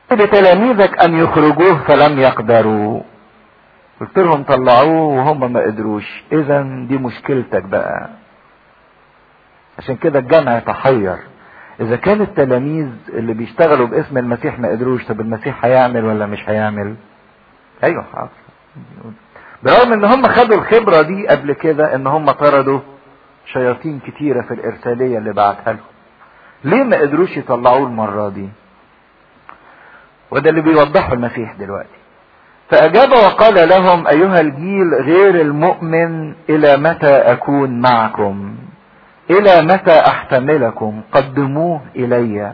بتلاميذك ان يخرجوه فلم يقدروا قلت لهم طلعوه وهم ما قدروش اذا دي مشكلتك بقى عشان كده الجمع يتحير اذا كان التلاميذ اللي بيشتغلوا باسم المسيح ما قدروش طب المسيح هيعمل ولا مش هيعمل ايوه حاضر برغم ان هم خدوا الخبرة دي قبل كده ان هم طردوا شياطين كتيرة في الارسالية اللي بعتها لهم ليه ما قدروش يطلعوه المرة دي وده اللي بيوضحه المسيح دلوقتي فأجاب وقال لهم أيها الجيل غير المؤمن إلى متى أكون معكم إلى متى أحتملكم قدموه إلي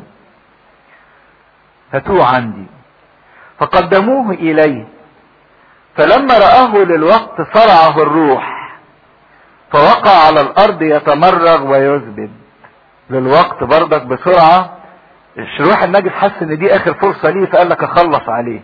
هاتوه عندي فقدموه إليه فلما رآه للوقت صرعه الروح فوقع على الأرض يتمرغ ويذبب للوقت برضك بسرعة الروح النجس حس ان دي اخر فرصة ليه فقال لك اخلص عليه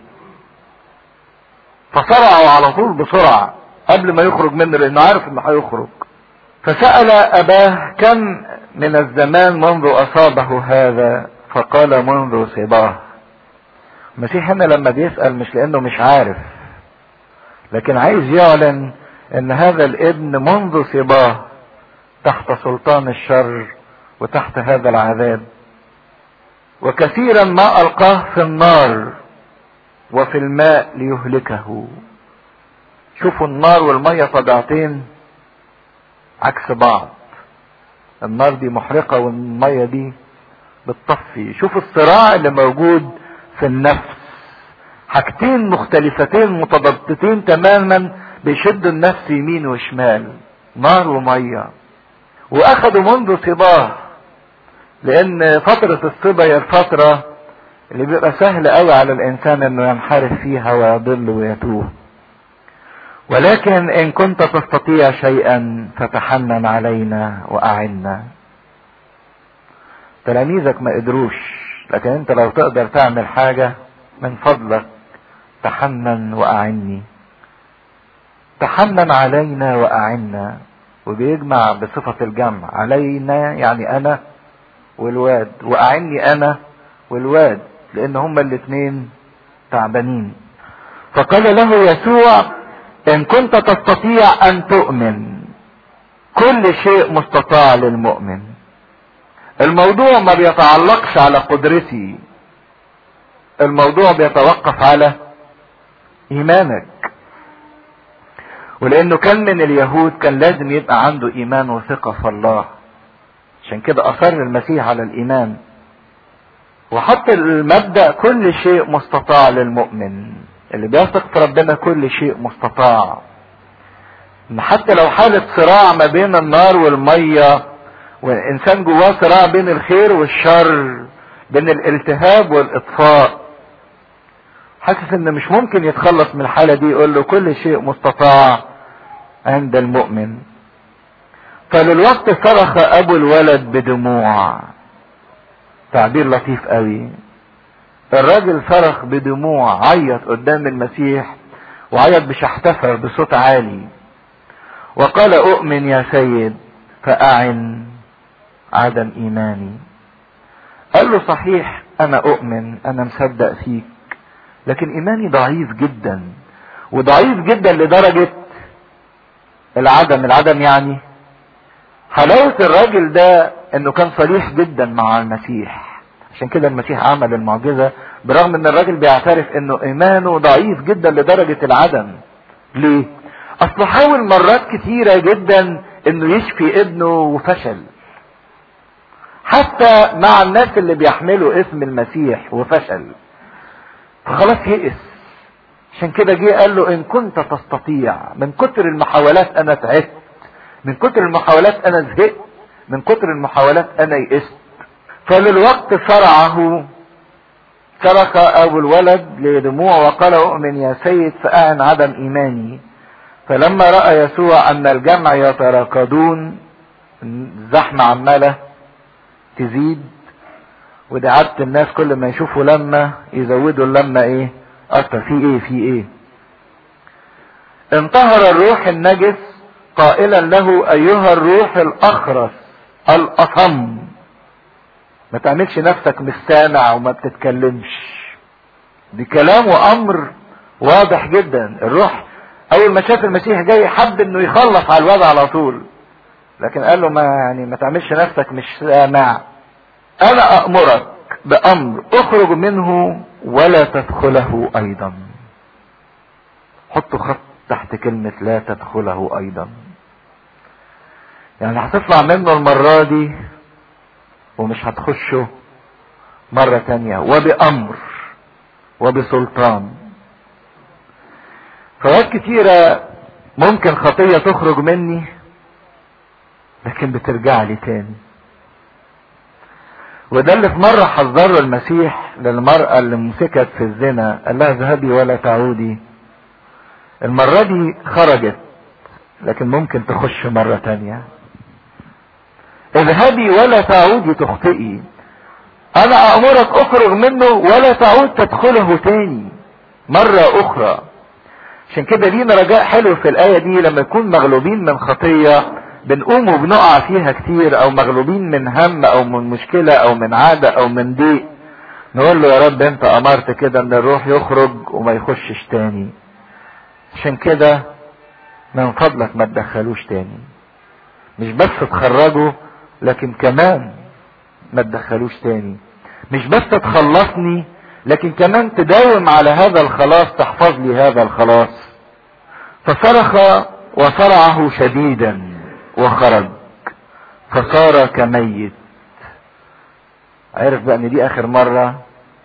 فصرعه على طول بسرعة قبل ما يخرج منه لانه عارف انه هيخرج فسأل اباه كم من الزمان منذ اصابه هذا فقال منذ صباه المسيح هنا لما بيسأل مش لانه مش عارف لكن عايز يعلن ان هذا الابن منذ صباه تحت سلطان الشر وتحت هذا العذاب وكثيرا ما القاه في النار وفي الماء ليهلكه شوفوا النار والميه طبيعتين عكس بعض النار دي محرقه والميه دي بتطفي شوفوا الصراع اللي موجود في النفس حاجتين مختلفتين متضادتين تماما بيشدوا النفس يمين وشمال نار وميه واخدوا منذ صباه لان فترة الصبا هي الفترة اللي بيبقى سهل قوي على الانسان انه ينحرف فيها ويضل ويتوه ولكن ان كنت تستطيع شيئا فتحنن علينا واعنا تلاميذك ما قدروش لكن انت لو تقدر تعمل حاجة من فضلك تحنن واعني تحنن علينا واعنا وبيجمع بصفة الجمع علينا يعني انا والواد واعني انا والواد لان هما الاثنين تعبانين فقال له يسوع ان كنت تستطيع ان تؤمن كل شيء مستطاع للمؤمن الموضوع ما بيتعلقش على قدرتي الموضوع بيتوقف على ايمانك ولانه كان من اليهود كان لازم يبقى عنده ايمان وثقة في الله عشان كده اصر المسيح على الايمان وحط المبدأ كل شيء مستطاع للمؤمن اللي بيثق في ربنا كل شيء مستطاع ان حتى لو حالة صراع ما بين النار والمية والانسان جواه صراع بين الخير والشر بين الالتهاب والاطفاء حاسس ان مش ممكن يتخلص من الحالة دي يقول له كل شيء مستطاع عند المؤمن فللوقت صرخ ابو الولد بدموع تعبير لطيف قوي الراجل صرخ بدموع عيط قدام المسيح وعيط بشحتفر بصوت عالي وقال اؤمن يا سيد فاعن عدم ايماني قال له صحيح انا اؤمن انا مصدق فيك لكن ايماني ضعيف جدا وضعيف جدا لدرجة العدم العدم يعني حلاوة الراجل ده انه كان صريح جدا مع المسيح عشان كده المسيح عمل المعجزة برغم ان الراجل بيعترف انه ايمانه ضعيف جدا لدرجة العدم ليه اصله حاول مرات كتيرة جدا انه يشفي ابنه وفشل حتى مع الناس اللي بيحملوا اسم المسيح وفشل فخلاص يئس عشان كده جه قال له ان كنت تستطيع من كتر المحاولات انا تعبت من كتر المحاولات انا زهقت من كتر المحاولات انا يئست فللوقت صرعه صرخ ابو الولد لدموع وقال اؤمن يا سيد فاعن عدم ايماني فلما راى يسوع ان الجمع يتراكضون الزحمه عماله تزيد ودي عادة الناس كل ما يشوفوا لما يزودوا اللمة ايه اكتر في ايه في ايه انطهر الروح النجس قائلا له ايها الروح الاخرس الاصم ما تعملش نفسك مش سامع وما بتتكلمش دي كلام وامر واضح جدا الروح اول ما شاف المسيح جاي حب انه يخلص على الوضع على طول لكن قال له ما يعني ما تعملش نفسك مش سامع انا امرك بامر اخرج منه ولا تدخله ايضا حطوا خط تحت كلمة لا تدخله ايضا يعني هتطلع منه المرة دي ومش هتخشه مرة تانية وبأمر وبسلطان فوقت كتيرة ممكن خطية تخرج مني لكن بترجع لي تاني وده اللي في مرة حذره المسيح للمرأة اللي مسكت في الزنا قال لها اذهبي ولا تعودي المرة دي خرجت لكن ممكن تخش مرة تانية اذهبي ولا تعودي تخطئي انا امرك اخرج منه ولا تعود تدخله تاني مرة اخرى عشان كده لينا رجاء حلو في الاية دي لما نكون مغلوبين من خطية بنقوم وبنقع فيها كتير او مغلوبين من هم او من مشكلة او من عادة او من ضيق نقول له يا رب انت امرت كده ان الروح يخرج وما يخشش تاني عشان كده من فضلك ما تدخلوش تاني مش بس تخرجوا لكن كمان ما تدخلوش تاني مش بس تخلصني لكن كمان تداوم على هذا الخلاص تحفظ لي هذا الخلاص فصرخ وصرعه شديدا وخرج فصار كميت عرف بقى ان دي اخر مرة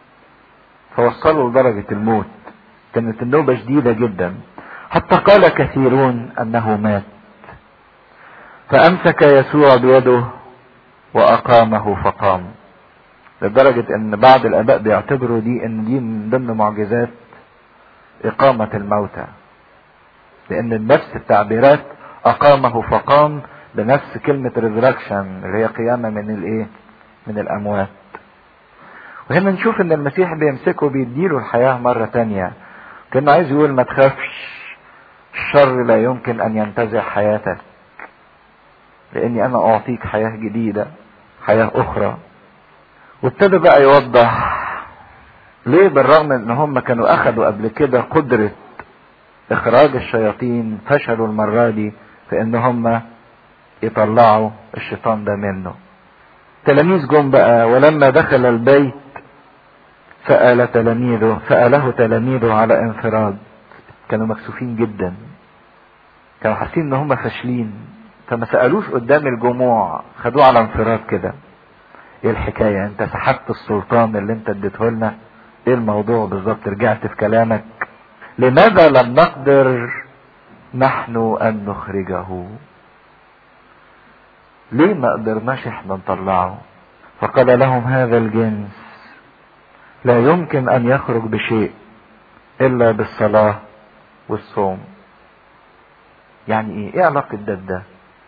فوصله لدرجة الموت كانت النوبة شديدة جدا حتى قال كثيرون انه مات فامسك يسوع بيده واقامه فقام لدرجة ان بعض الاباء بيعتبروا دي ان دي من ضمن معجزات اقامة الموتى لان نفس التعبيرات اقامه فقام بنفس كلمة ريزركشن اللي هي قيامة من الايه من الاموات وهنا نشوف ان المسيح بيمسكه بيديله الحياة مرة تانية كان عايز يقول ما تخافش الشر لا يمكن ان ينتزع حياتك لاني انا اعطيك حياة جديدة حياة اخرى وابتدى بقى يوضح ليه بالرغم ان هم كانوا اخدوا قبل كده قدرة اخراج الشياطين فشلوا المرة دي في ان هم يطلعوا الشيطان ده منه تلاميذ جم بقى ولما دخل البيت سأل تلاميذه سأله تلاميذه على انفراد كانوا مكسوفين جدا كانوا حاسين ان هم فاشلين فما سألوش قدام الجموع خدوه على انفراد كده ايه الحكاية انت سحبت السلطان اللي انت اديته لنا ايه الموضوع بالظبط رجعت في كلامك لماذا لم نقدر نحن ان نخرجه ليه ما قدرناش احنا نطلعه فقال لهم هذا الجنس لا يمكن ان يخرج بشيء الا بالصلاة والصوم يعني ايه ايه علاقة ده بده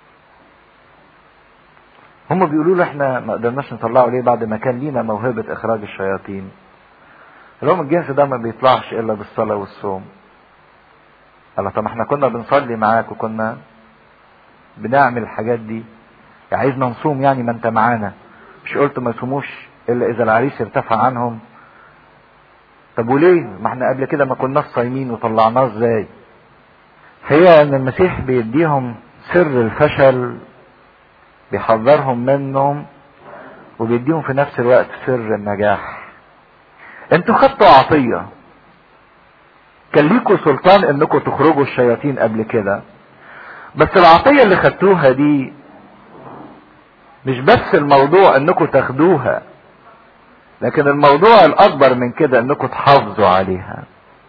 هم بيقولوا له احنا ما قدرناش نطلعه ليه بعد ما كان لينا موهبة اخراج الشياطين لهم الجنس ده ما بيطلعش الا بالصلاة والصوم قال طب احنا كنا بنصلي معاك وكنا بنعمل الحاجات دي يعني عايزنا نصوم يعني ما انت معانا مش قلت ما يصوموش الا اذا العريس ارتفع عنهم طب وليه ما احنا قبل كده ما كناش صايمين وطلعناه ازاي هي ان المسيح بيديهم سر الفشل بيحذرهم منهم وبيديهم في نفس الوقت سر النجاح انتوا خدتوا عطية كان ليكوا سلطان انكم تخرجوا الشياطين قبل كده بس العطية اللي خدتوها دي مش بس الموضوع انكم تاخدوها لكن الموضوع الاكبر من كده انكم تحافظوا عليها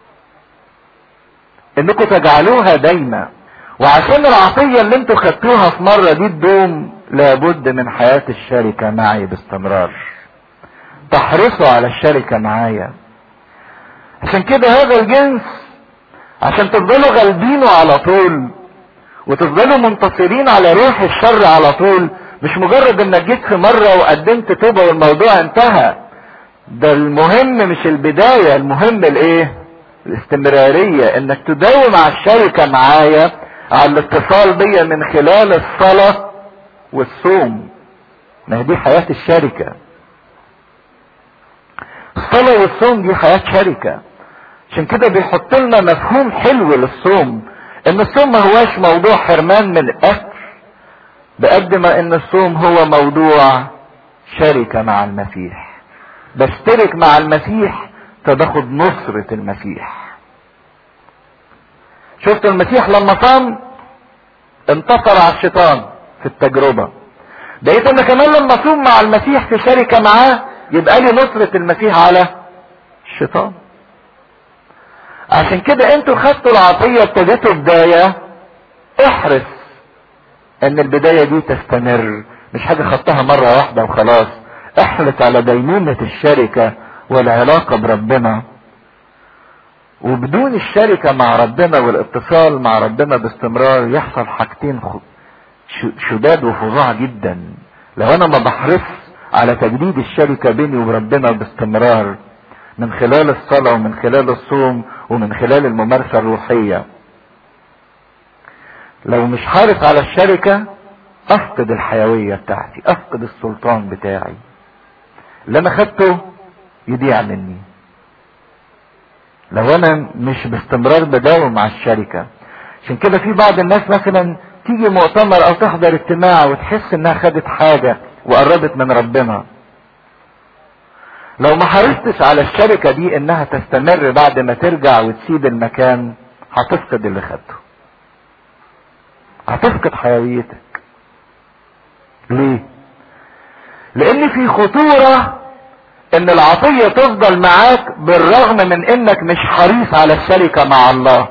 انكم تجعلوها دايما وعشان العطية اللي انتوا خدتوها في مرة دي تدوم لابد من حياة الشركة معي باستمرار تحرصوا على الشركة معايا عشان كده هذا الجنس عشان تفضلوا غالبينه على طول وتفضلوا منتصرين على روح الشر على طول مش مجرد انك جيت في مرة وقدمت توبة والموضوع انتهى ده المهم مش البداية المهم الايه الاستمرارية انك تداوم على الشركة معايا على الاتصال بيا من خلال الصلاة والصوم ما هي دي حياة الشركة الصلاة والصوم دي حياة شركة عشان كده بيحط لنا مفهوم حلو للصوم ان الصوم ما هواش موضوع حرمان من الاكل بقد ما ان الصوم هو موضوع شركة مع المسيح بشترك مع المسيح فباخد نصرة المسيح شفت المسيح لما صام انتصر على الشيطان في التجربة بقيت انا كمان لما اصوم مع المسيح في شركة معاه يبقى لي نصرة المسيح على الشيطان عشان كده انتوا خدتوا العطية ابتديتوا بداية احرص ان البداية دي تستمر مش حاجة خدتها مرة واحدة وخلاص احرص على دينونة الشركة والعلاقة بربنا وبدون الشركة مع ربنا والاتصال مع ربنا باستمرار يحصل حاجتين شداد وفظاع جدا لو انا ما بحرص على تجديد الشركة بيني وبربنا باستمرار من خلال الصلاة ومن خلال الصوم ومن خلال الممارسة الروحية لو مش حارس على الشركة افقد الحيوية بتاعتي افقد السلطان بتاعي اللي انا خدته يضيع مني لو انا مش باستمرار بداوم مع الشركة عشان كده في بعض الناس مثلا تيجي مؤتمر او تحضر اجتماع وتحس انها خدت حاجة وقربت من ربنا لو ما حرصتش على الشركة دي انها تستمر بعد ما ترجع وتسيب المكان هتفقد اللي خدته هتفقد حيويتك ليه لان في خطورة ان العطية تفضل معاك بالرغم من انك مش حريص على الشركة مع الله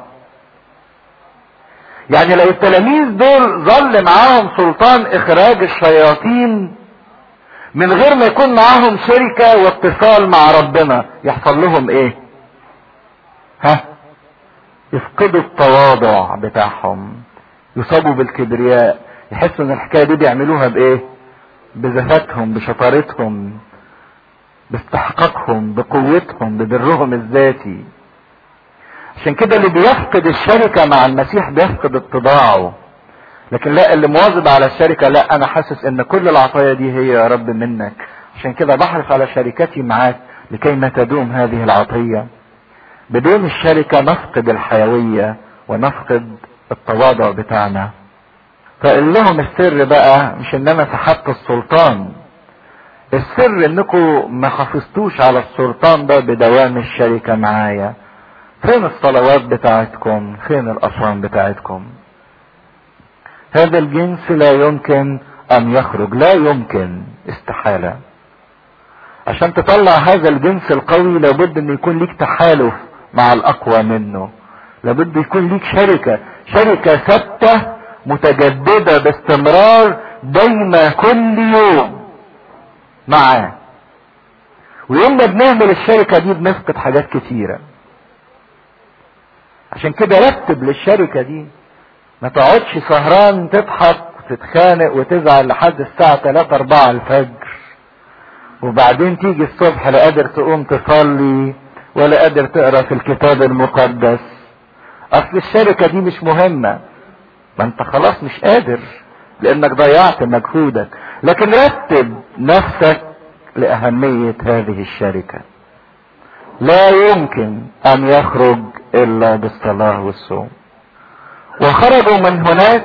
يعني لو التلاميذ دول ظل معاهم سلطان اخراج الشياطين من غير ما يكون معاهم شركة واتصال مع ربنا يحصل لهم ايه ها يفقدوا التواضع بتاعهم يصابوا بالكبرياء يحسوا ان الحكاية دي بيعملوها بايه بذاتهم بشطارتهم باستحقاقهم بقوتهم ببرهم الذاتي عشان كده اللي بيفقد الشركة مع المسيح بيفقد اتضاعه لكن لا اللي مواظب على الشركة لا انا حاسس ان كل العطايا دي هي يا رب منك عشان كده بحرص على شركتي معاك لكي ما تدوم هذه العطية بدون الشركة نفقد الحيوية ونفقد التواضع بتاعنا فقال لهم السر بقى مش ان انا سحبت السلطان السر انكم ما حافظتوش على السلطان ده بدوام الشركة معايا فين الصلوات بتاعتكم فين الاصوام بتاعتكم هذا الجنس لا يمكن ان يخرج لا يمكن استحالة عشان تطلع هذا الجنس القوي لابد ان يكون ليك تحالف مع الاقوى منه لابد يكون ليك شركة شركة ثابتة متجددة باستمرار دايما كل يوم معاه ويوم ما بنعمل الشركة دي بنفقد حاجات كتيرة عشان كده رتب للشركة دي ما تقعدش سهران تضحك وتتخانق وتزعل لحد الساعة 3 4 الفجر وبعدين تيجي الصبح لا قادر تقوم تصلي ولا قادر تقرا في الكتاب المقدس اصل الشركة دي مش مهمة ما انت خلاص مش قادر لانك ضيعت مجهودك لكن رتب نفسك لاهمية هذه الشركة لا يمكن ان يخرج الا بالصلاة والصوم وخرجوا من هناك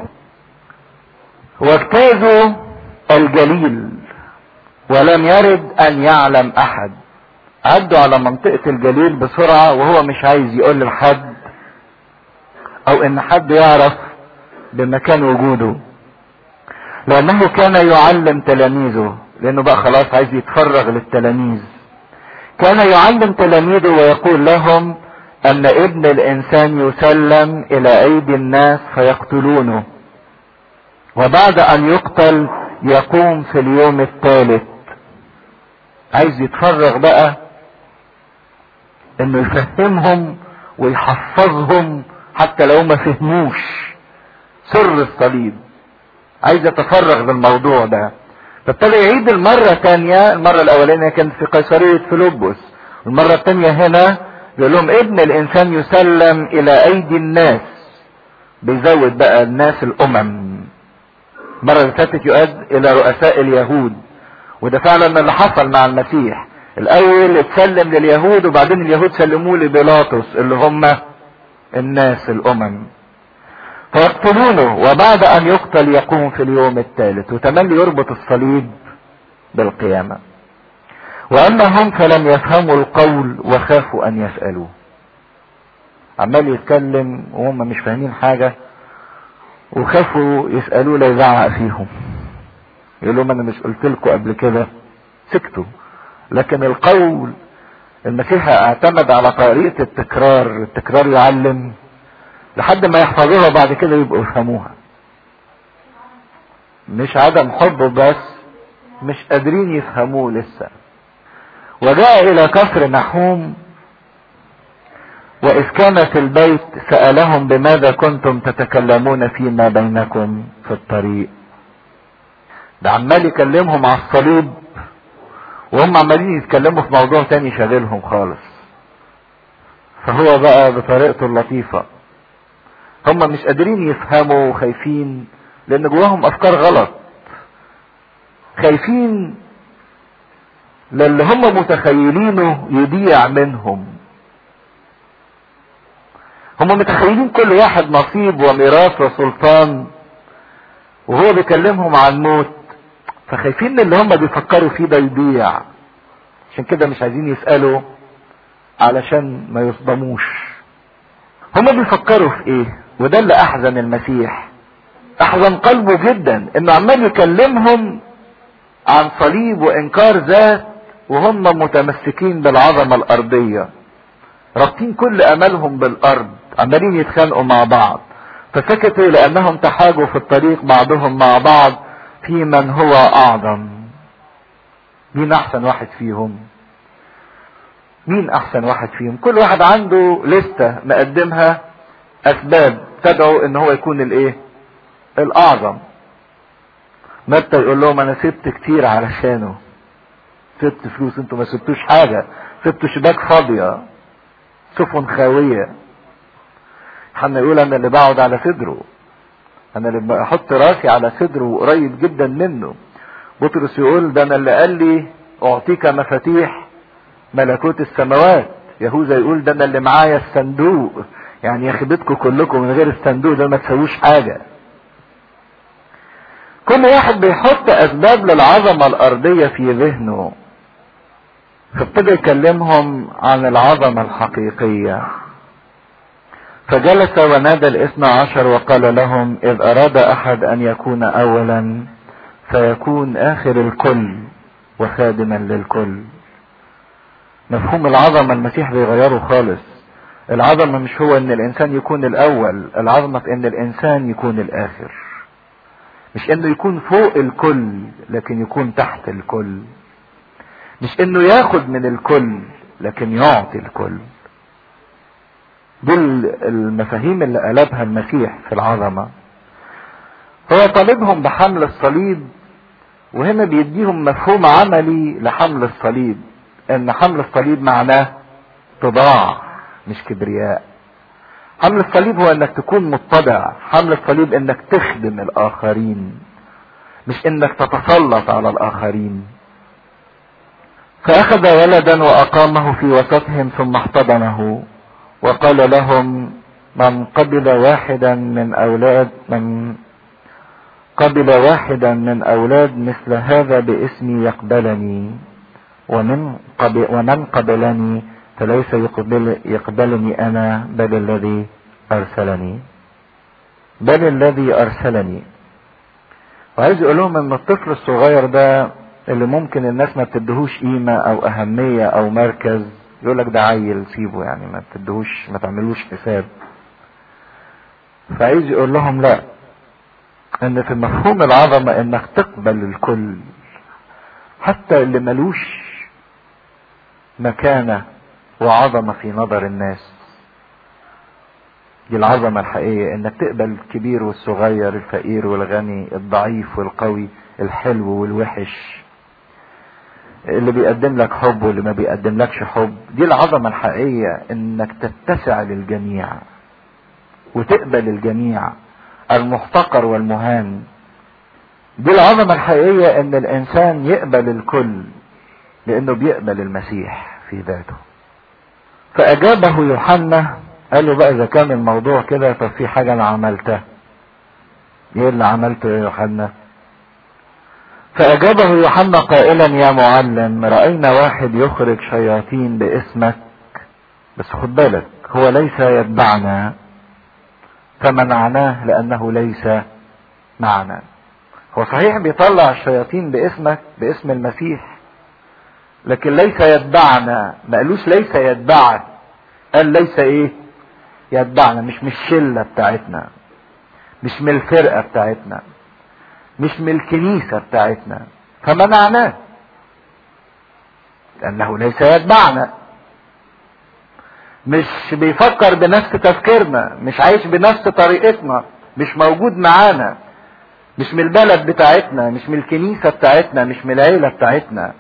واجتازوا الجليل ولم يرد ان يعلم احد عدوا على منطقة الجليل بسرعة وهو مش عايز يقول لحد او ان حد يعرف بمكان وجوده لانه كان يعلم تلاميذه لانه بقى خلاص عايز يتفرغ للتلاميذ كان يعلم تلاميذه ويقول لهم ان ابن الانسان يسلم الى ايدي الناس فيقتلونه وبعد ان يقتل يقوم في اليوم الثالث عايز يتفرغ بقى انه يفهمهم ويحفظهم حتى لو ما فهموش سر الصليب عايز يتفرغ بالموضوع ده فابتدى يعيد المرة تانية المرة الأولانية كانت في قيصرية فيلبس والمرة التانية هنا بيقول لهم ابن الإنسان يسلم إلى أيدي الناس بيزود بقى الناس الأمم المرة اللي فاتت يؤد إلى رؤساء اليهود وده فعلا اللي حصل مع المسيح الاول اتسلم لليهود وبعدين اليهود سلموه لبيلاطس اللي هم الناس الامم فيقتلونه وبعد ان يقتل يقوم في اليوم الثالث وتملي يربط الصليب بالقيامة واما هم فلم يفهموا القول وخافوا ان يسألوه عمال يتكلم وهم مش فاهمين حاجة وخافوا يسألوه لا يزعق فيهم يقول لهم انا مش قلت لكم قبل كده سكتوا لكن القول المسيح اعتمد على طريقة التكرار التكرار يعلم لحد ما يحفظوها بعد كده يبقوا يفهموها مش عدم حب بس مش قادرين يفهموه لسه وجاء الى كفر نحوم واذ كان في البيت سألهم بماذا كنتم تتكلمون فيما بينكم في الطريق ده عمال يكلمهم على الصليب وهم عمالين يتكلموا في موضوع تاني شاغلهم خالص فهو بقى بطريقته اللطيفة هم مش قادرين يفهموا وخايفين لان جواهم افكار غلط خايفين للي هم متخيلينه يضيع منهم هم متخيلين كل واحد نصيب وميراث وسلطان وهو بيكلمهم عن موت فخايفين ان اللي هم بيفكروا فيه ده يضيع عشان كده مش عايزين يسألوا علشان ما يصدموش هم بيفكروا في ايه وده اللي احزن المسيح احزن قلبه جدا انه عمال يكلمهم عن صليب وانكار ذات وهم متمسكين بالعظمة الارضية رابطين كل املهم بالارض عمالين يتخانقوا مع بعض فسكتوا لانهم تحاجوا في الطريق بعضهم مع بعض في من هو اعظم مين احسن واحد فيهم مين احسن واحد فيهم كل واحد عنده لستة مقدمها اسباب تدعو ان هو يكون الايه الاعظم متى يقول لهم انا سبت كتير علشانه سبت فلوس انتوا ما سبتوش حاجة سبتوا شباك فاضية سفن خاوية حنا يقول انا اللي بقعد على صدره انا اللي بحط راسي على صدره وقريب جدا منه بطرس يقول ده انا اللي قال لي اعطيك مفاتيح ملكوت السماوات يهوذا يقول ده انا اللي معايا الصندوق يعني يخبطكم كلكم من غير الصندوق ده ما تسووش حاجة كل واحد بيحط اسباب للعظمة الارضية في ذهنه فابتدى يكلمهم عن العظمة الحقيقية فجلس ونادى الاثنى عشر وقال لهم اذ اراد احد ان يكون اولا فيكون اخر الكل وخادما للكل مفهوم العظمة المسيح بيغيره خالص العظمة مش هو ان الانسان يكون الاول العظمة في ان الانسان يكون الاخر مش انه يكون فوق الكل لكن يكون تحت الكل مش انه ياخد من الكل لكن يعطي الكل دول المفاهيم اللي قلبها المسيح في العظمة هو طالبهم بحمل الصليب وهنا بيديهم مفهوم عملي لحمل الصليب ان حمل الصليب معناه تضاع مش كبرياء حمل الصليب هو انك تكون متضع حمل الصليب انك تخدم الاخرين مش انك تتسلط على الاخرين فاخذ ولدا واقامه في وسطهم ثم احتضنه وقال لهم من قبل واحدا من اولاد من قبل واحدا من اولاد مثل هذا باسمي يقبلني ومن قبل ومن قبلني فليس يقبل يقبلني انا بل الذي ارسلني بل الذي ارسلني وعايز يقول لهم ان الطفل الصغير ده اللي ممكن الناس ما بتدهوش قيمة او اهمية او مركز يقول لك ده عيل سيبه يعني ما تدهوش ما تعملوش حساب فعايز يقول لهم لا ان في مفهوم العظمة انك تقبل الكل حتى اللي ملوش مكانة وعظمة في نظر الناس دي العظمة الحقيقية انك تقبل الكبير والصغير الفقير والغني الضعيف والقوي الحلو والوحش اللي بيقدم لك حب واللي ما بيقدم لكش حب دي العظمة الحقيقية انك تتسع للجميع وتقبل الجميع المحتقر والمهان دي العظمة الحقيقية ان الانسان يقبل الكل لانه بيقبل المسيح في ذاته فاجابه يوحنا قال له بقى اذا كان الموضوع كده طب في حاجة انا عملتها ايه اللي عملته يا يوحنا فاجابه يوحنا قائلا يا معلم رأينا واحد يخرج شياطين باسمك بس خد بالك هو ليس يتبعنا فمنعناه لانه ليس معنا هو صحيح بيطلع الشياطين باسمك باسم المسيح لكن ليس يتبعنا ما قالوش ليس يتبعك قال ليس ايه يتبعنا مش من الشله بتاعتنا مش من الفرقه بتاعتنا مش من الكنيسه بتاعتنا فمنعناه لانه ليس يتبعنا مش بيفكر بنفس تفكيرنا مش عايش بنفس طريقتنا مش موجود معانا مش من البلد بتاعتنا مش من الكنيسة بتاعتنا مش من العيلة بتاعتنا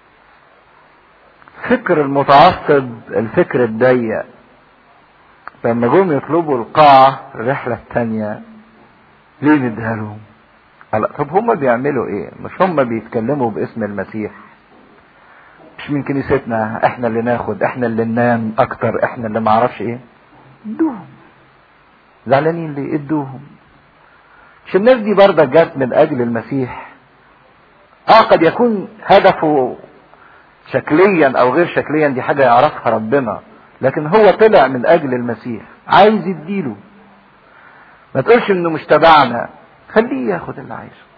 فكر المتعصب الفكر الضيق لما جم يطلبوا القاعة الرحلة التانية ليه نديها لهم؟ طب هم بيعملوا ايه؟ مش هم بيتكلموا باسم المسيح مش من كنيستنا احنا اللي ناخد احنا اللي ننام اكتر احنا اللي معرفش ايه ادوهم زعلانين ليه ادوهم مش الناس دي برضه جت من اجل المسيح اه قد يكون هدفه شكليا او غير شكليا دي حاجه يعرفها ربنا لكن هو طلع من اجل المسيح عايز يديله ما تقولش انه مش تبعنا خليه ياخد اللي عايزه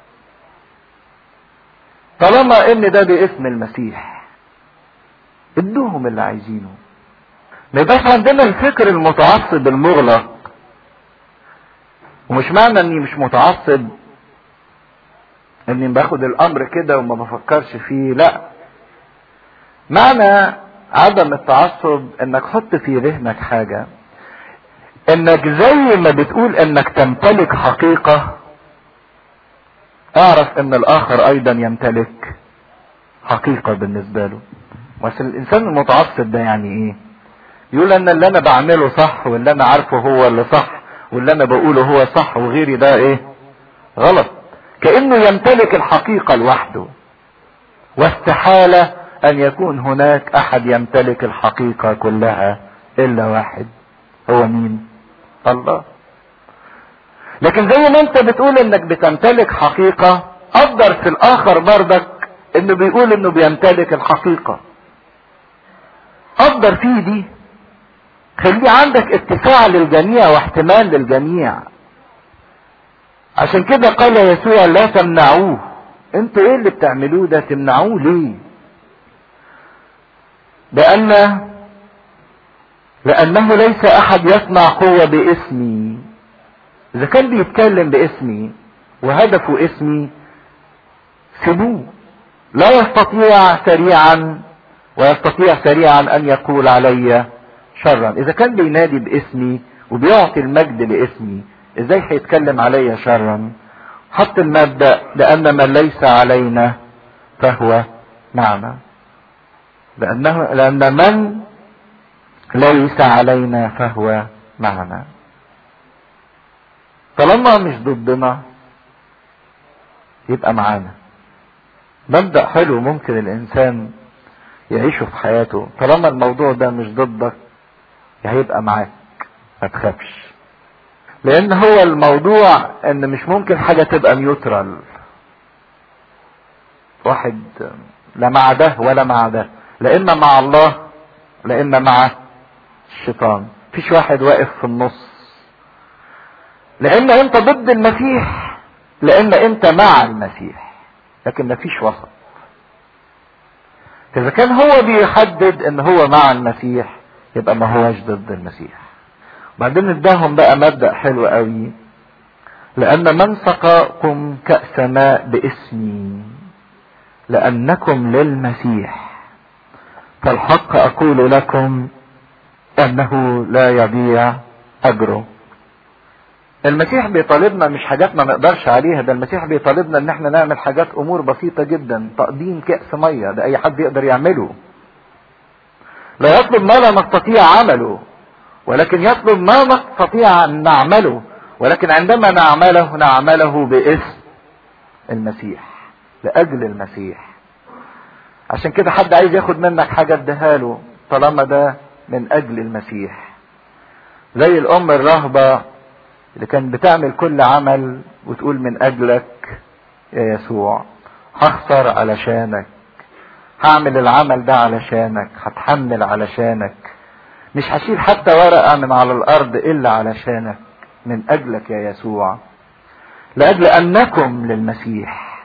طالما ان ده باسم المسيح ادوهم اللي عايزينه ما يبقاش عندنا الفكر المتعصب المغلق ومش معنى اني مش متعصب اني باخد الامر كده وما بفكرش فيه لا معنى عدم التعصب انك حط في ذهنك حاجة انك زي ما بتقول انك تمتلك حقيقة اعرف ان الاخر ايضا يمتلك حقيقة بالنسبة له بس الانسان المتعصب ده يعني ايه يقول ان اللي انا بعمله صح واللي انا عارفه هو اللي صح واللي انا بقوله هو صح وغيري ده ايه غلط كانه يمتلك الحقيقه لوحده واستحاله ان يكون هناك احد يمتلك الحقيقه كلها الا واحد هو مين الله لكن زي ما انت بتقول انك بتمتلك حقيقه قدر في الاخر برضك انه بيقول انه بيمتلك الحقيقه قدر فيه دي خليه عندك اتساع للجميع واحتمال للجميع عشان كده قال يسوع لا تمنعوه انتوا ايه اللي بتعملوه ده تمنعوه ليه لان لانه ليس احد يصنع قوة باسمي اذا كان بيتكلم باسمي وهدفه اسمي سيبوه لا يستطيع سريعا ويستطيع سريعا ان يقول علي شرا اذا كان بينادي باسمي وبيعطي المجد لاسمي ازاي هيتكلم علي شرا حط المبدا لان من ليس علينا فهو معنا لانه لان من ليس علينا فهو معنا طالما مش ضدنا يبقى معانا مبدا حلو ممكن الانسان يعيشه في حياته طالما الموضوع ده مش ضدك هيبقى معاك ما تخافش لان هو الموضوع ان مش ممكن حاجه تبقى نيوترال واحد لا مع ده ولا مع ده لا اما مع الله لا اما مع الشيطان مفيش واحد واقف في النص لان انت ضد المسيح لان انت مع المسيح لكن مفيش وسط اذا كان هو بيحدد ان هو مع المسيح يبقى ما هوش ضد المسيح بعدين اداهم بقى مبدأ حلو قوي لأن من سقاكم كأس ماء باسمي لأنكم للمسيح فالحق أقول لكم أنه لا يضيع أجره المسيح بيطالبنا مش حاجات ما نقدرش عليها ده المسيح بيطالبنا ان احنا نعمل حاجات امور بسيطة جدا تقديم كأس مية ده اي حد يقدر يعمله لا يطلب ما لا نستطيع عمله ولكن يطلب ما نستطيع ان نعمله ولكن عندما نعمله نعمله باسم المسيح لاجل المسيح عشان كده حد عايز ياخد منك حاجة اديها له طالما ده من اجل المسيح زي الام الرهبة اللي كانت بتعمل كل عمل وتقول من اجلك يا يسوع هخسر علشانك هعمل العمل ده علشانك هتحمل علشانك مش هشيل حتى ورقة من على الارض الا علشانك من اجلك يا يسوع لاجل انكم للمسيح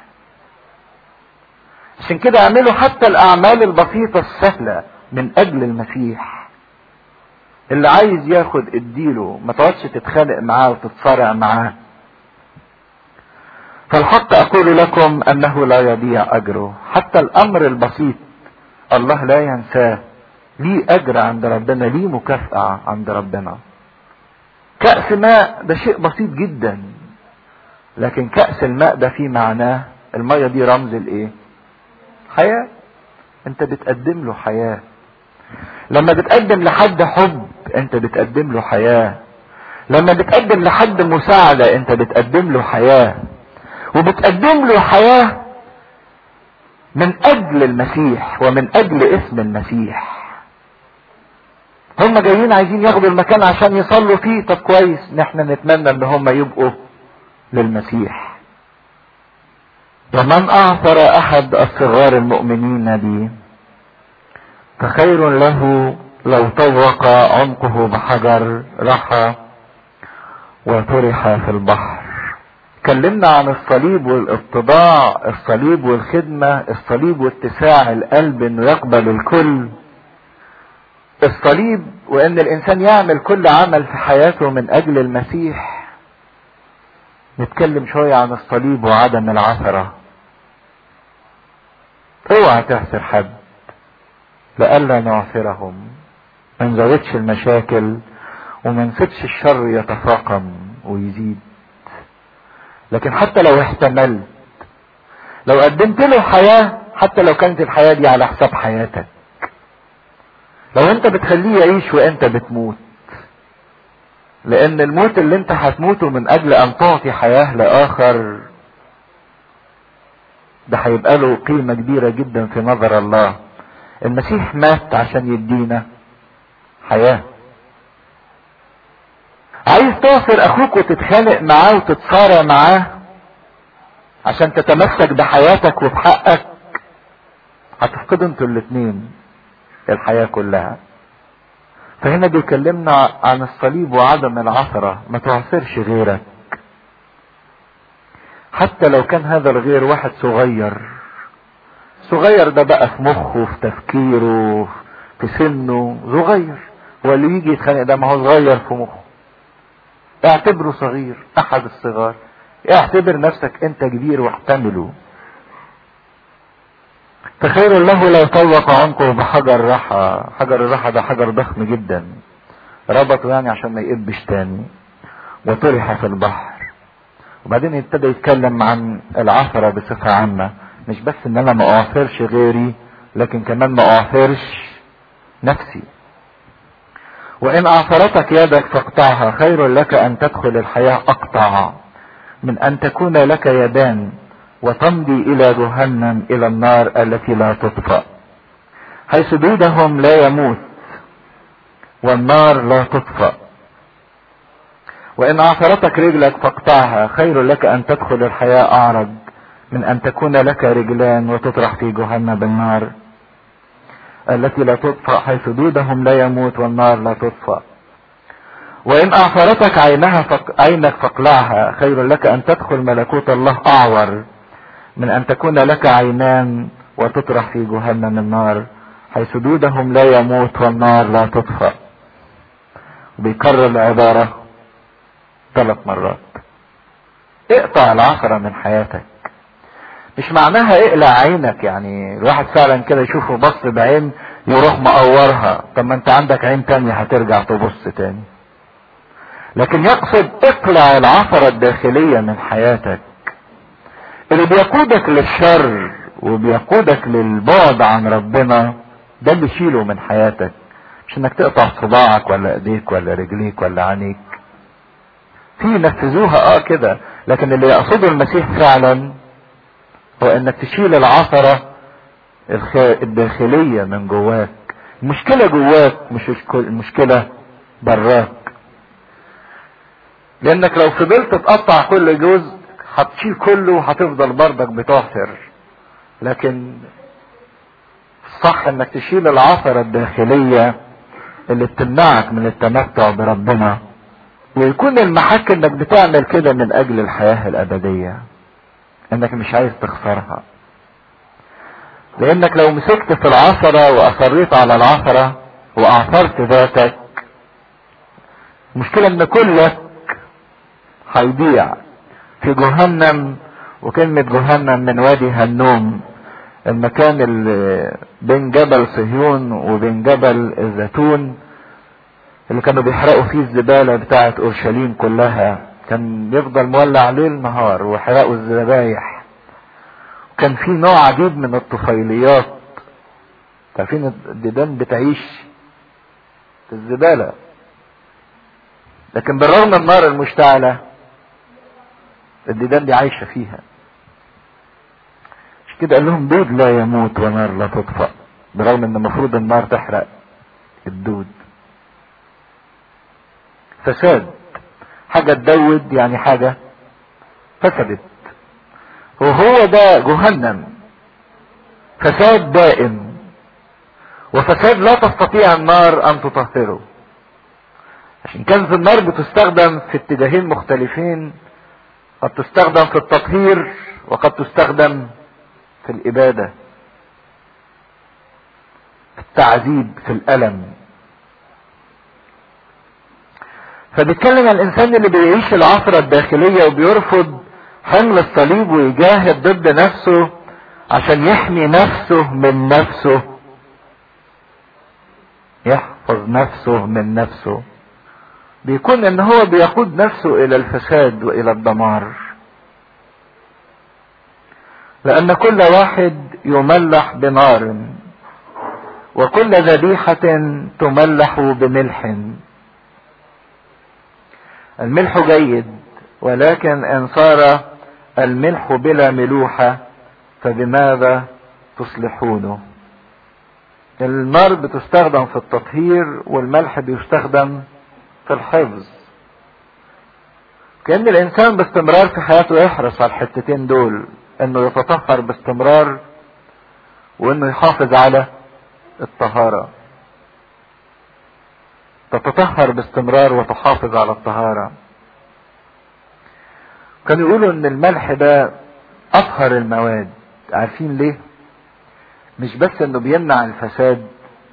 عشان كده اعملوا حتى الاعمال البسيطة السهلة من اجل المسيح اللي عايز ياخد اديله ما تقعدش تتخانق معاه وتتصارع معاه فالحق اقول لكم انه لا يضيع اجره حتى الامر البسيط الله لا ينساه ليه اجر عند ربنا ليه مكافأة عند ربنا كأس ماء ده شيء بسيط جدا لكن كأس الماء ده فيه معناه المية دي رمز الايه حياة انت بتقدم له حياة لما بتقدم لحد حب انت بتقدم له حياة لما بتقدم لحد مساعدة انت بتقدم له حياة وبتقدم له حياة من اجل المسيح ومن اجل اسم المسيح هم جايين عايزين ياخدوا المكان عشان يصلوا فيه طب كويس نحن نتمنى ان هم يبقوا للمسيح ومن اعثر احد الصغار المؤمنين بي فخير له لو طوق عنقه بحجر رحى وطرح في البحر اتكلمنا عن الصليب والاتضاع الصليب والخدمة الصليب واتساع القلب انه يقبل الكل الصليب وان الانسان يعمل كل عمل في حياته من اجل المسيح نتكلم شوية عن الصليب وعدم العثرة اوعى تعثر حد لئلا نعثرهم ما نزودش المشاكل وما نسيبش الشر يتفاقم ويزيد لكن حتى لو احتملت لو قدمت له حياة حتى لو كانت الحياة دي على حساب حياتك لو انت بتخليه يعيش وانت بتموت لان الموت اللي انت هتموته من اجل ان تعطي حياة لاخر ده هيبقى له قيمة كبيرة جدا في نظر الله المسيح مات عشان يدينا حياة عايز تعصر اخوك وتتخانق معاه وتتصارع معاه عشان تتمسك بحياتك وبحقك هتفقدوا انتوا الاتنين الحياة كلها فهنا بيكلمنا عن الصليب وعدم العثرة ما تعثرش غيرك حتى لو كان هذا الغير واحد صغير صغير ده بقى في مخه في تفكيره في سنه صغير هو اللي يجي يتخانق ده ما هو صغير في مخه اعتبره صغير احد الصغار اعتبر نفسك انت كبير واحتمله فخير له لو طوق عنقه بحجر رحى حجر الرحى ده حجر ضخم جدا ربطه يعني عشان ما يقبش تاني وطرح في البحر وبعدين ابتدى يتكلم عن العثرة بصفة عامة مش بس ان انا ما اعثرش غيري لكن كمان ما اعثرش نفسي وان اعثرتك يدك فاقطعها خير لك ان تدخل الحياة اقطع من ان تكون لك يدان وتمضي الى جهنم الى النار التي لا تطفأ حيث دودهم لا يموت والنار لا تطفأ وان اعثرتك رجلك فاقطعها خير لك ان تدخل الحياة اعرج من ان تكون لك رجلان وتطرح في جهنم النار التي لا تطفأ حيث دودهم لا يموت والنار لا تطفأ وإن أعثرتك عينها فق... عينك فاقلعها خير لك أن تدخل ملكوت الله أعور من أن تكون لك عينان وتطرح في جهنم النار حيث دودهم لا يموت والنار لا تطفأ بيكرر العبارة ثلاث مرات اقطع العثرة من حياتك مش معناها اقلع عينك يعني الواحد فعلا كده يشوفه بص بعين يروح مقورها طب ما انت عندك عين تانية هترجع تبص تاني لكن يقصد اقلع العثرة الداخلية من حياتك اللي بيقودك للشر وبيقودك للبعد عن ربنا ده اللي شيله من حياتك مش انك تقطع صباعك ولا ايديك ولا رجليك ولا عينيك في نفذوها اه كده لكن اللي يقصده المسيح فعلا هو انك تشيل العثرة الداخلية من جواك المشكلة جواك مش المشكلة براك لانك لو فضلت تقطع كل جزء هتشيل كله وهتفضل بردك بتعثر لكن الصح انك تشيل العثرة الداخلية اللي بتمنعك من التمتع بربنا ويكون المحك انك بتعمل كده من اجل الحياة الابدية انك مش عايز تخسرها لانك لو مسكت في العثرة واصريت على العثرة واعثرت ذاتك المشكلة ان كلك هيضيع في جهنم وكلمة جهنم من وادي هنوم المكان اللي بين جبل صهيون وبين جبل الزيتون اللي كانوا بيحرقوا فيه الزبالة بتاعة اورشليم كلها كان بيفضل مولع ليل نهار ويحرقوا الذبايح كان في نوع عجيب من الطفيليات عارفين الديدان بتعيش في الزبالة لكن بالرغم من النار المشتعلة الديدان دي عايشة فيها مش كده قال لهم دود لا يموت ونار لا تطفأ برغم ان المفروض النار تحرق الدود فساد حاجة تدود يعني حاجة فسدت وهو ده جهنم فساد دائم وفساد لا تستطيع النار ان تطهره عشان كانت النار بتستخدم في اتجاهين مختلفين قد تستخدم في التطهير وقد تستخدم في الإبادة في التعذيب في الألم فبيتكلم عن الإنسان اللي بيعيش العصرة الداخلية وبيرفض حمل الصليب ويجاهد ضد نفسه عشان يحمي نفسه من نفسه يحفظ نفسه من نفسه بيكون ان هو بيقود نفسه الى الفساد والى الدمار لان كل واحد يملح بنار وكل ذبيحة تملح بملح الملح جيد ولكن ان صار الملح بلا ملوحة فبماذا تصلحونه النار بتستخدم في التطهير والملح بيستخدم في الحفظ كأن الإنسان باستمرار في حياته يحرص على الحتتين دول إنه يتطهر باستمرار وإنه يحافظ على الطهارة تتطهر باستمرار وتحافظ على الطهارة كانوا يقولوا إن الملح ده أطهر المواد عارفين ليه؟ مش بس إنه بيمنع الفساد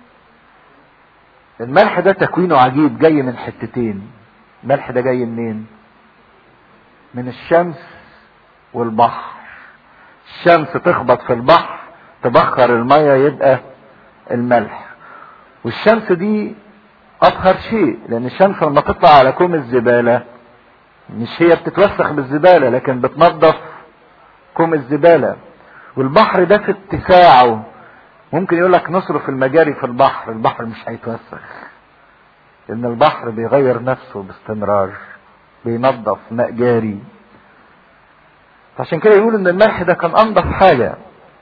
الملح ده تكوينه عجيب جاي من حتتين الملح ده جاي منين من الشمس والبحر الشمس تخبط في البحر تبخر المية يبقى الملح والشمس دي اطهر شيء لان الشمس لما تطلع على كوم الزبالة مش هي بتتوسخ بالزبالة لكن بتنظف كوم الزبالة والبحر ده في اتساعه ممكن يقول لك نصرف المجاري في البحر البحر مش هيتوسخ لان البحر بيغير نفسه باستمرار بينظف ماء جاري عشان كده يقول ان الملح ده كان انضف حاجة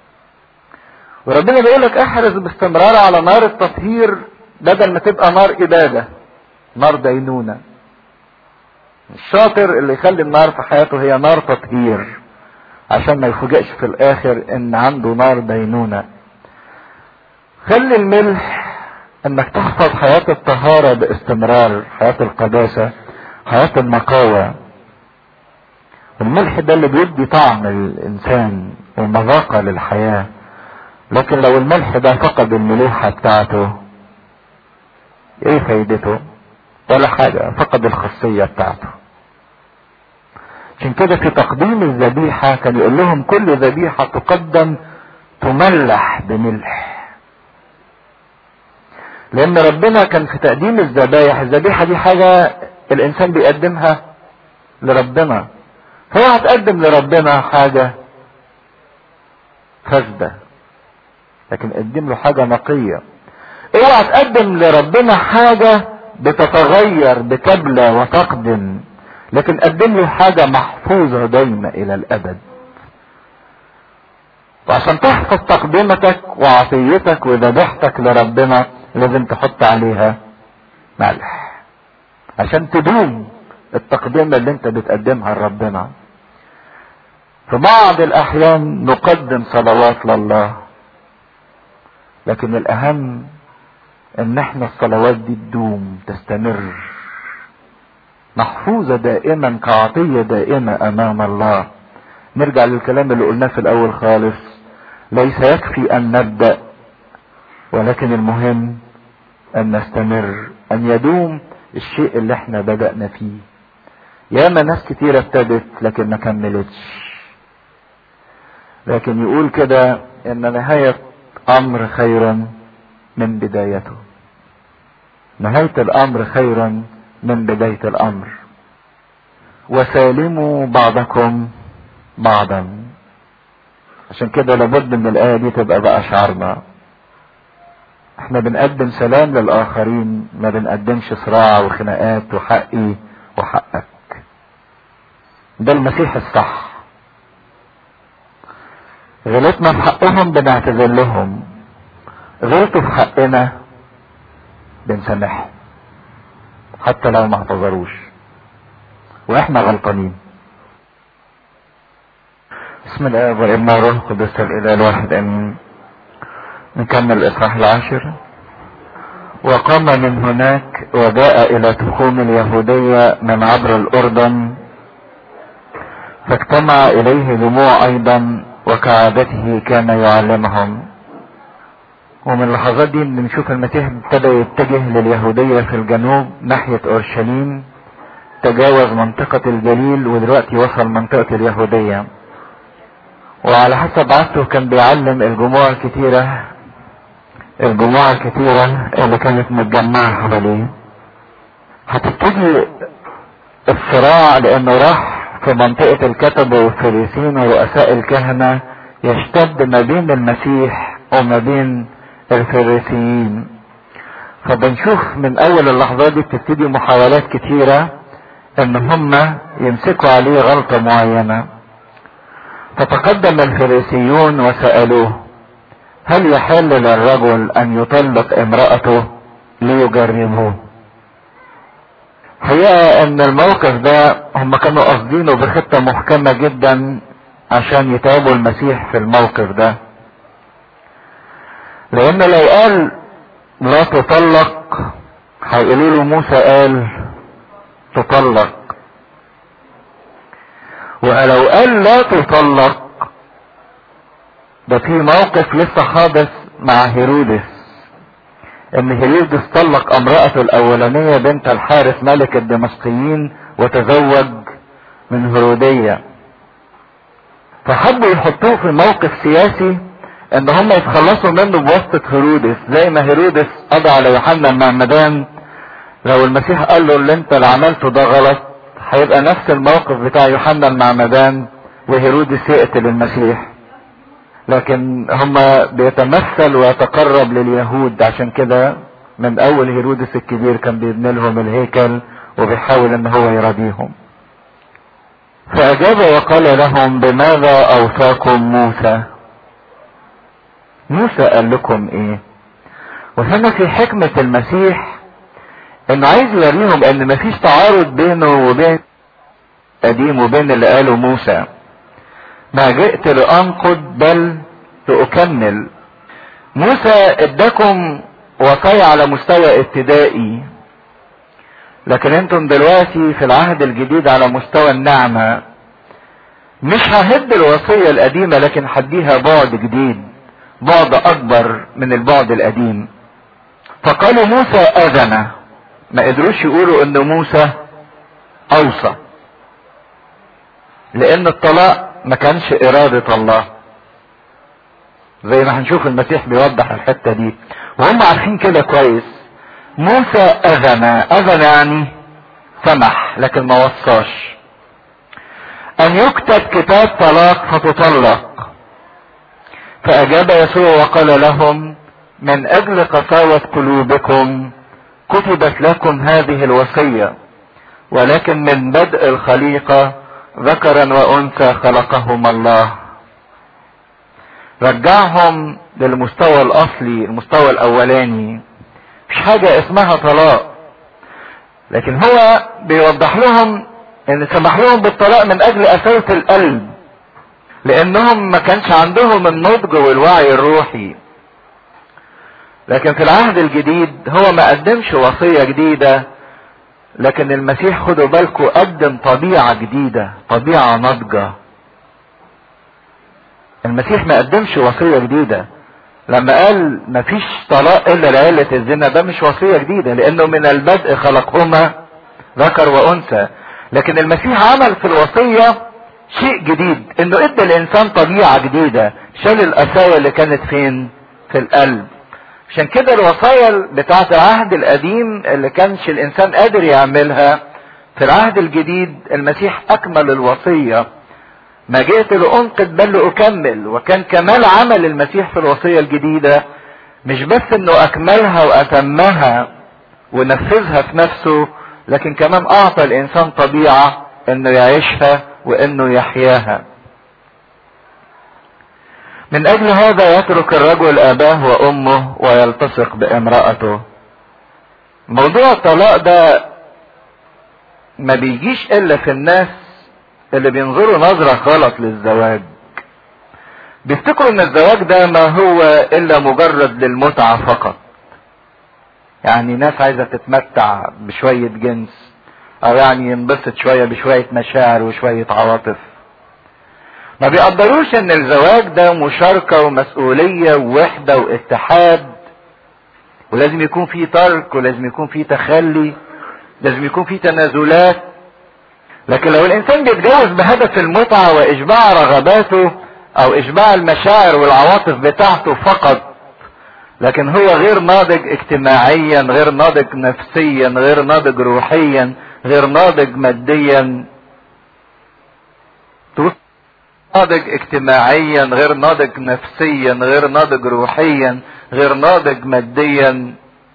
وربنا بيقول لك احرص باستمرار على نار التطهير بدل ما تبقى نار ابادة نار دينونة الشاطر اللي يخلي النار في حياته هي نار تطهير عشان ما يفوجئش في الاخر ان عنده نار دينونه خلي الملح انك تحفظ حياة الطهارة باستمرار حياة القداسة حياة النقاوة الملح ده اللي بيدي طعم للإنسان ومذاقة للحياة لكن لو الملح ده فقد الملوحة بتاعته ايه فايدته ولا حاجة فقد الخاصية بتاعته عشان كده في تقديم الذبيحة كان يقول لهم كل ذبيحة تقدم تملح بملح لان ربنا كان في تقديم الذبايح الذبيحه دي حاجه الانسان بيقدمها لربنا فهي هتقدم لربنا حاجه فاسده لكن قدم له حاجه نقيه اوعى تقدم لربنا حاجه بتتغير بتبلى وتقدم لكن قدم له حاجه محفوظه دايما الى الابد وعشان تحفظ تقدمتك وعطيتك وذبيحتك لربنا لازم تحط عليها ملح عشان تدوم التقدمة اللي انت بتقدمها لربنا في بعض الاحيان نقدم صلوات لله لكن الاهم ان احنا الصلوات دي تدوم تستمر محفوظة دائما كعطية دائمة امام الله نرجع للكلام اللي قلناه في الاول خالص ليس يكفي ان نبدأ ولكن المهم ان نستمر ان يدوم الشيء اللي احنا بدأنا فيه ياما ناس كتيرة ابتدت لكن ما كملتش لكن يقول كده ان نهاية امر خيرا من بدايته نهاية الامر خيرا من بداية الامر وسالموا بعضكم بعضا عشان كده لابد ان الايه دي تبقى بقى شعارنا احنا بنقدم سلام للاخرين ما بنقدمش صراع وخناقات وحقي وحقك ده المسيح الصح غلطنا في حقهم بنعتذر لهم غلطوا في حقنا بنسامحهم حتى لو ما اعتذروش واحنا غلطانين بسم الله والابن والروح القدس الاله الواحد امين نكمل الاصحاح العاشر وقام من هناك وجاء الى تخوم اليهودية من عبر الاردن فاجتمع اليه جموع ايضا وكعادته كان يعلمهم ومن اللحظات دي بنشوف المسيح ابتدى يتجه لليهودية في الجنوب ناحية اورشليم تجاوز منطقة الجليل ودلوقتي وصل منطقة اليهودية وعلى حسب عادته كان بيعلم الجموع الكتيرة الجموع الكتيرة اللي كانت متجمعة حواليه هتبتدي الصراع لانه راح في منطقة الكتبة والفريسين ورؤساء الكهنة يشتد ما بين المسيح وما بين الفريسيين فبنشوف من اول اللحظات دي بتبتدي محاولات كتيرة ان هم يمسكوا عليه غلطة معينة فتقدم الفريسيون وسألوه هل يحل للرجل ان يطلق امرأته ليجربوه حقيقة ان الموقف ده هم كانوا قاصدينه بخطة محكمة جدا عشان يتعبوا المسيح في الموقف ده لان لو قال لا تطلق هيقولوا له موسى قال تطلق ولو قال لا تطلق ده في موقف لسه حادث مع هيرودس ان هيرودس طلق امرأته الاولانية بنت الحارث ملك الدمشقيين وتزوج من هرودية فحبوا يحطوه في موقف سياسي ان هم يتخلصوا منه بواسطة هيرودس زي ما هيرودس قضى على يوحنا المعمدان لو المسيح قال له اللي انت اللي عملته ده غلط هيبقى نفس الموقف بتاع يوحنا المعمدان وهيرودس يقتل المسيح لكن هم بيتمثل ويتقرب لليهود عشان كده من اول هيرودس الكبير كان بيبني لهم الهيكل وبيحاول ان هو يراضيهم فاجاب وقال لهم بماذا اوصاكم موسى موسى قال لكم ايه وهنا في حكمة المسيح انه عايز يوريهم ان مفيش تعارض بينه وبين قديم وبين اللي قاله موسى ما جئت لانقض بل لاكمل موسى اداكم وصايا على مستوى ابتدائي لكن انتم دلوقتي في العهد الجديد على مستوى النعمة مش ههد الوصية القديمة لكن هديها بعد جديد بعد اكبر من البعد القديم فقالوا موسى اذن ما قدروش يقولوا ان موسى اوصى لان الطلاق ما كانش ارادة الله زي ما هنشوف المسيح بيوضح الحتة دي وهم عارفين كده كويس موسى اذن اذن يعني سمح لكن ما وصاش ان يكتب كتاب طلاق فتطلق فاجاب يسوع وقال لهم من اجل قساوة قلوبكم كتبت لكم هذه الوصية ولكن من بدء الخليقة ذكرا وانثى خلقهما الله رجعهم للمستوى الاصلي المستوى الاولاني مش حاجة اسمها طلاق لكن هو بيوضح لهم ان سمح لهم بالطلاق من اجل قساوة القلب لانهم ما كانش عندهم النضج والوعي الروحي لكن في العهد الجديد هو ما قدمش وصية جديدة لكن المسيح خدوا بالكم قدم طبيعة جديدة طبيعة ناضجة المسيح ما قدمش وصية جديدة لما قال مفيش طلاق الا لعلة الزنا ده مش وصية جديدة لانه من البدء خلقهما ذكر وانثى لكن المسيح عمل في الوصية شيء جديد انه ادى الانسان طبيعة جديدة شال القساوة اللي كانت فين في القلب عشان كده الوصايا بتاعت العهد القديم اللي كانش الانسان قادر يعملها في العهد الجديد المسيح اكمل الوصية ما جئت لانقذ بل لاكمل وكان كمال عمل المسيح في الوصية الجديدة مش بس انه اكملها واتمها ونفذها في نفسه لكن كمان اعطى الانسان طبيعة انه يعيشها وانه يحياها من اجل هذا يترك الرجل اباه وامه ويلتصق بامرأته موضوع الطلاق ده ما بيجيش الا في الناس اللي بينظروا نظرة غلط للزواج بيفتكروا ان الزواج ده ما هو الا مجرد للمتعة فقط يعني ناس عايزة تتمتع بشوية جنس او يعني ينبسط شوية بشوية مشاعر وشوية عواطف ما بيقدروش ان الزواج ده مشاركة ومسؤولية ووحدة واتحاد ولازم يكون فيه ترك ولازم يكون فيه تخلي لازم يكون فيه تنازلات لكن لو الانسان بيتجوز بهدف المتعة واشباع رغباته او اشباع المشاعر والعواطف بتاعته فقط لكن هو غير ناضج اجتماعيا غير ناضج نفسيا غير ناضج روحيا غير ناضج ماديا ناضج اجتماعيا غير ناضج نفسيا غير ناضج روحيا غير ناضج ماديا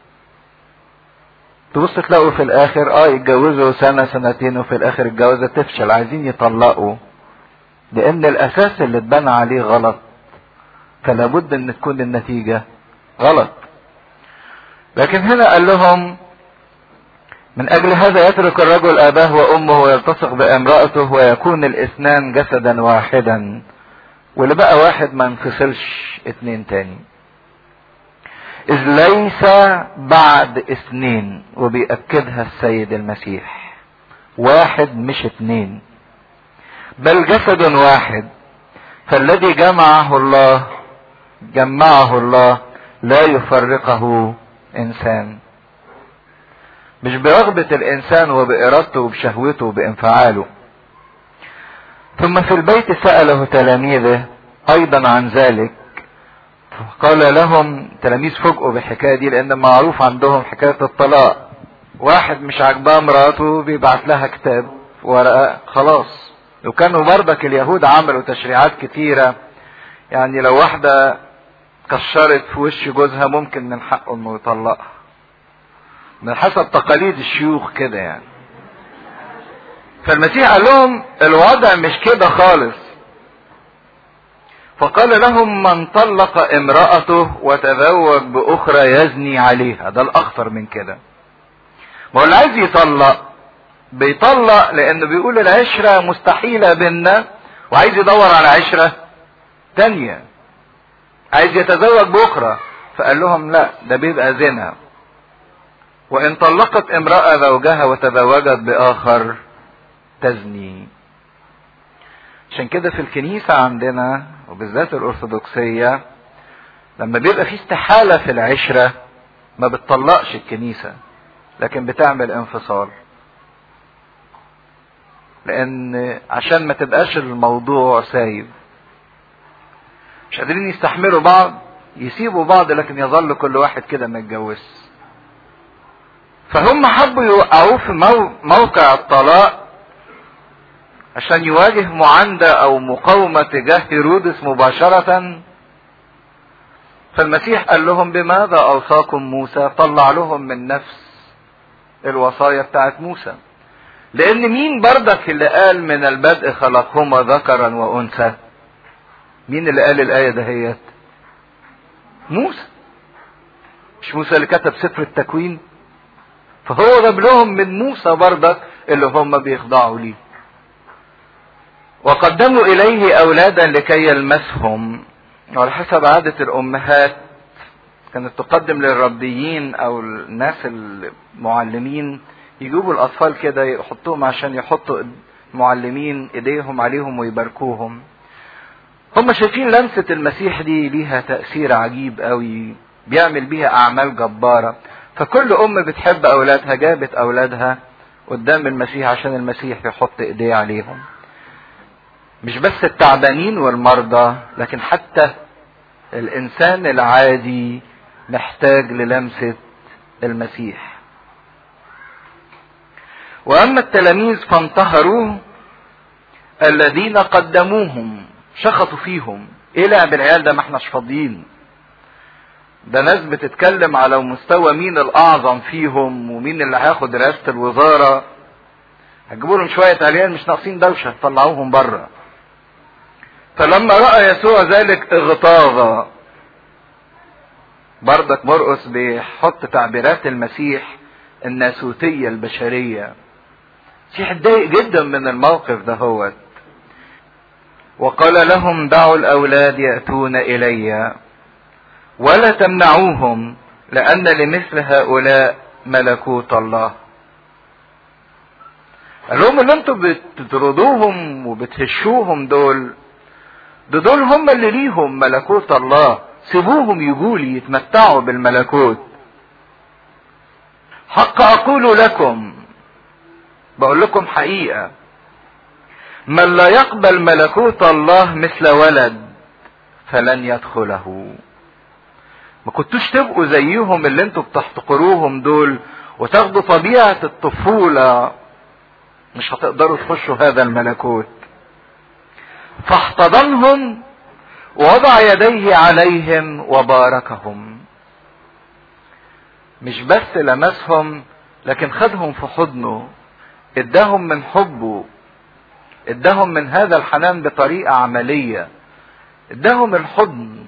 تبص تلاقوا في الاخر اه يتجوزوا سنة سنتين وفي الاخر الجوازة تفشل عايزين يطلقوا لان الاساس اللي اتبنى عليه غلط فلا بد ان تكون النتيجة غلط لكن هنا قال لهم من اجل هذا يترك الرجل اباه وامه ويلتصق بامرأته ويكون الاثنان جسدا واحدا واللي بقى واحد ما انفصلش اتنين تاني اذ ليس بعد اثنين وبيأكدها السيد المسيح واحد مش اتنين بل جسد واحد فالذي جمعه الله جمعه الله لا يفرقه انسان مش برغبة الانسان وبارادته وبشهوته وبانفعاله ثم في البيت سأله تلاميذه ايضا عن ذلك قال لهم تلاميذ فوجئوا بالحكايه دي لان معروف عندهم حكايه الطلاق واحد مش عاجباه مراته بيبعت لها كتاب ورقه خلاص لو كانوا برضك اليهود عملوا تشريعات كتيره يعني لو واحده كشرت في وش جوزها ممكن من حقه انه يطلقها من حسب تقاليد الشيوخ كده يعني فالمسيح قال لهم الوضع مش كده خالص فقال لهم من طلق امرأته وتزوج بأخرى يزني عليها ده الأخطر من كده ما هو اللي عايز يطلق بيطلق لأنه بيقول العشرة مستحيلة بينا وعايز يدور على عشرة تانية عايز يتزوج بأخرى فقال لهم لا ده بيبقى زنا وإن طلقت امرأة زوجها وتزوجت بآخر تزني عشان كده في الكنيسة عندنا وبالذات الأرثوذكسية لما بيبقى في استحالة في العشرة ما بتطلقش الكنيسة لكن بتعمل انفصال لأن عشان ما تبقاش الموضوع سايب مش قادرين يستحملوا بعض يسيبوا بعض لكن يظل كل واحد كده متجوز فهم حبوا يوقعوه في موقع الطلاق عشان يواجه معاندة او مقاومة تجاه هيرودس مباشرة فالمسيح قال لهم بماذا اوصاكم موسى طلع لهم من نفس الوصايا بتاعت موسى لان مين بردك اللي قال من البدء خلقهما ذكرا وانثى مين اللي قال الآية دهيت موسى مش موسى اللي كتب سفر التكوين فهو جاب لهم من موسى برضك اللي هم بيخضعوا ليه وقدموا إليه أولادا لكي يلمسهم وعلى حسب عادة الأمهات كانت تقدم للربيين أو الناس المعلمين يجيبوا الأطفال كده يحطوهم عشان يحطوا معلمين إيديهم عليهم ويباركوهم هم شايفين لمسة المسيح دي ليها تأثير عجيب قوي بيعمل بيها أعمال جبارة فكل أم بتحب أولادها جابت أولادها قدام المسيح عشان المسيح يحط إيديه عليهم مش بس التعبانين والمرضى لكن حتى الإنسان العادي محتاج للمسة المسيح وأما التلاميذ فانتهروه الذين قدموهم شخطوا فيهم ايه لعب العيال ده ما احناش فاضيين ده ناس بتتكلم على مستوى مين الاعظم فيهم ومين اللي هياخد رئاسه الوزاره هتجيبوا لهم شويه عيال مش ناقصين دوشه طلعوهم بره فلما راى يسوع ذلك اغتاظ بردك مرقس بيحط تعبيرات المسيح الناسوتيه البشريه المسيح اتضايق جدا من الموقف ده هوت وقال لهم دعوا الاولاد ياتون الي ولا تمنعوهم لان لمثل هؤلاء ملكوت الله قال لهم اللي انتوا بتطردوهم وبتهشوهم دول ده دول هم اللي ليهم ملكوت الله سيبوهم يجولي يتمتعوا بالملكوت حق اقول لكم بقول لكم حقيقه من لا يقبل ملكوت الله مثل ولد فلن يدخله ما كنتوش تبقوا زيهم اللي انتوا بتحتقروهم دول وتاخدوا طبيعة الطفولة مش هتقدروا تخشوا هذا الملكوت فاحتضنهم ووضع يديه عليهم وباركهم مش بس لمسهم لكن خدهم في حضنه اداهم من حبه اداهم من هذا الحنان بطريقة عملية اداهم الحضن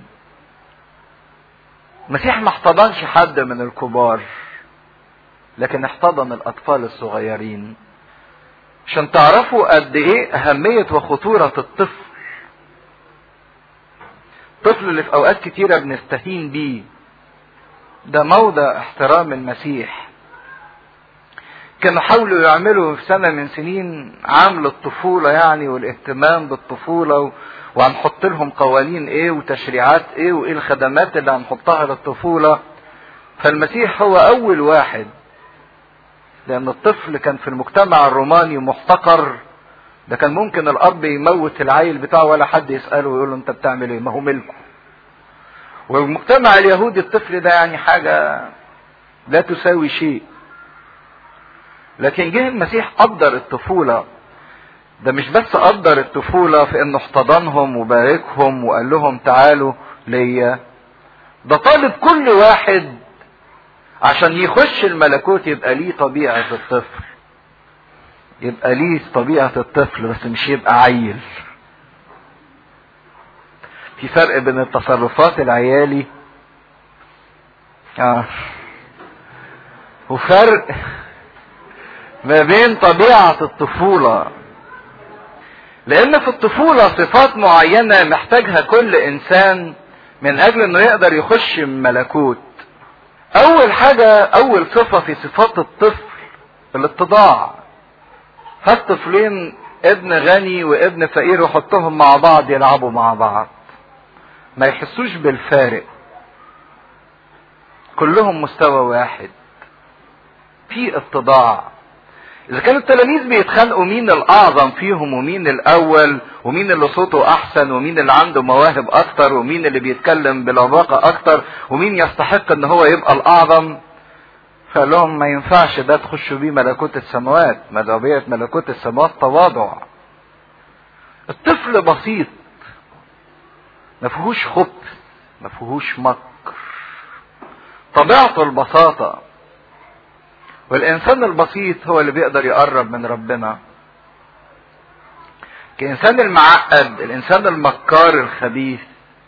المسيح ما احتضنش حد من الكبار لكن احتضن الاطفال الصغيرين عشان تعرفوا قد ايه اهمية وخطورة الطفل الطفل اللي في اوقات كتيرة بنستهين بيه ده موضع احترام المسيح كانوا حاولوا يعملوا في سنة من سنين عام للطفولة يعني والاهتمام بالطفولة وهنحط لهم قوانين ايه وتشريعات ايه وايه الخدمات اللي هنحطها للطفولة فالمسيح هو اول واحد لان الطفل كان في المجتمع الروماني محتقر ده كان ممكن الاب يموت العيل بتاعه ولا حد يساله ويقول له انت بتعمل ايه ما هو ملكه والمجتمع اليهودي الطفل ده يعني حاجه لا تساوي شيء لكن جه المسيح قدر الطفوله ده مش بس قدر الطفوله في انه احتضنهم وباركهم وقال لهم تعالوا ليا ده طالب كل واحد عشان يخش الملكوت يبقى ليه طبيعه الطفل يبقى ليه طبيعة الطفل بس مش يبقى عيل في فرق بين التصرفات العيالي آه. وفرق ما بين طبيعة الطفولة لأن في الطفولة صفات معينة محتاجها كل إنسان من أجل إنه يقدر يخش الملكوت. أول حاجة أول صفة في صفات الطفل الاتضاع. هات طفلين ابن غني وابن فقير وحطهم مع بعض يلعبوا مع بعض ما يحسوش بالفارق كلهم مستوى واحد في اتضاع اذا كانوا التلاميذ بيتخانقوا مين الاعظم فيهم ومين الاول ومين اللي صوته احسن ومين اللي عنده مواهب اكتر ومين اللي بيتكلم بلباقه اكتر ومين يستحق ان هو يبقى الاعظم فقال لهم ما ينفعش ده تخشوا بيه ملكوت السماوات مدعوية ملكوت السماوات تواضع الطفل بسيط ما فيهوش خبث ما فيهوش مكر طبيعته البساطة والإنسان البسيط هو اللي بيقدر يقرب من ربنا الانسان المعقد الانسان المكار الخبيث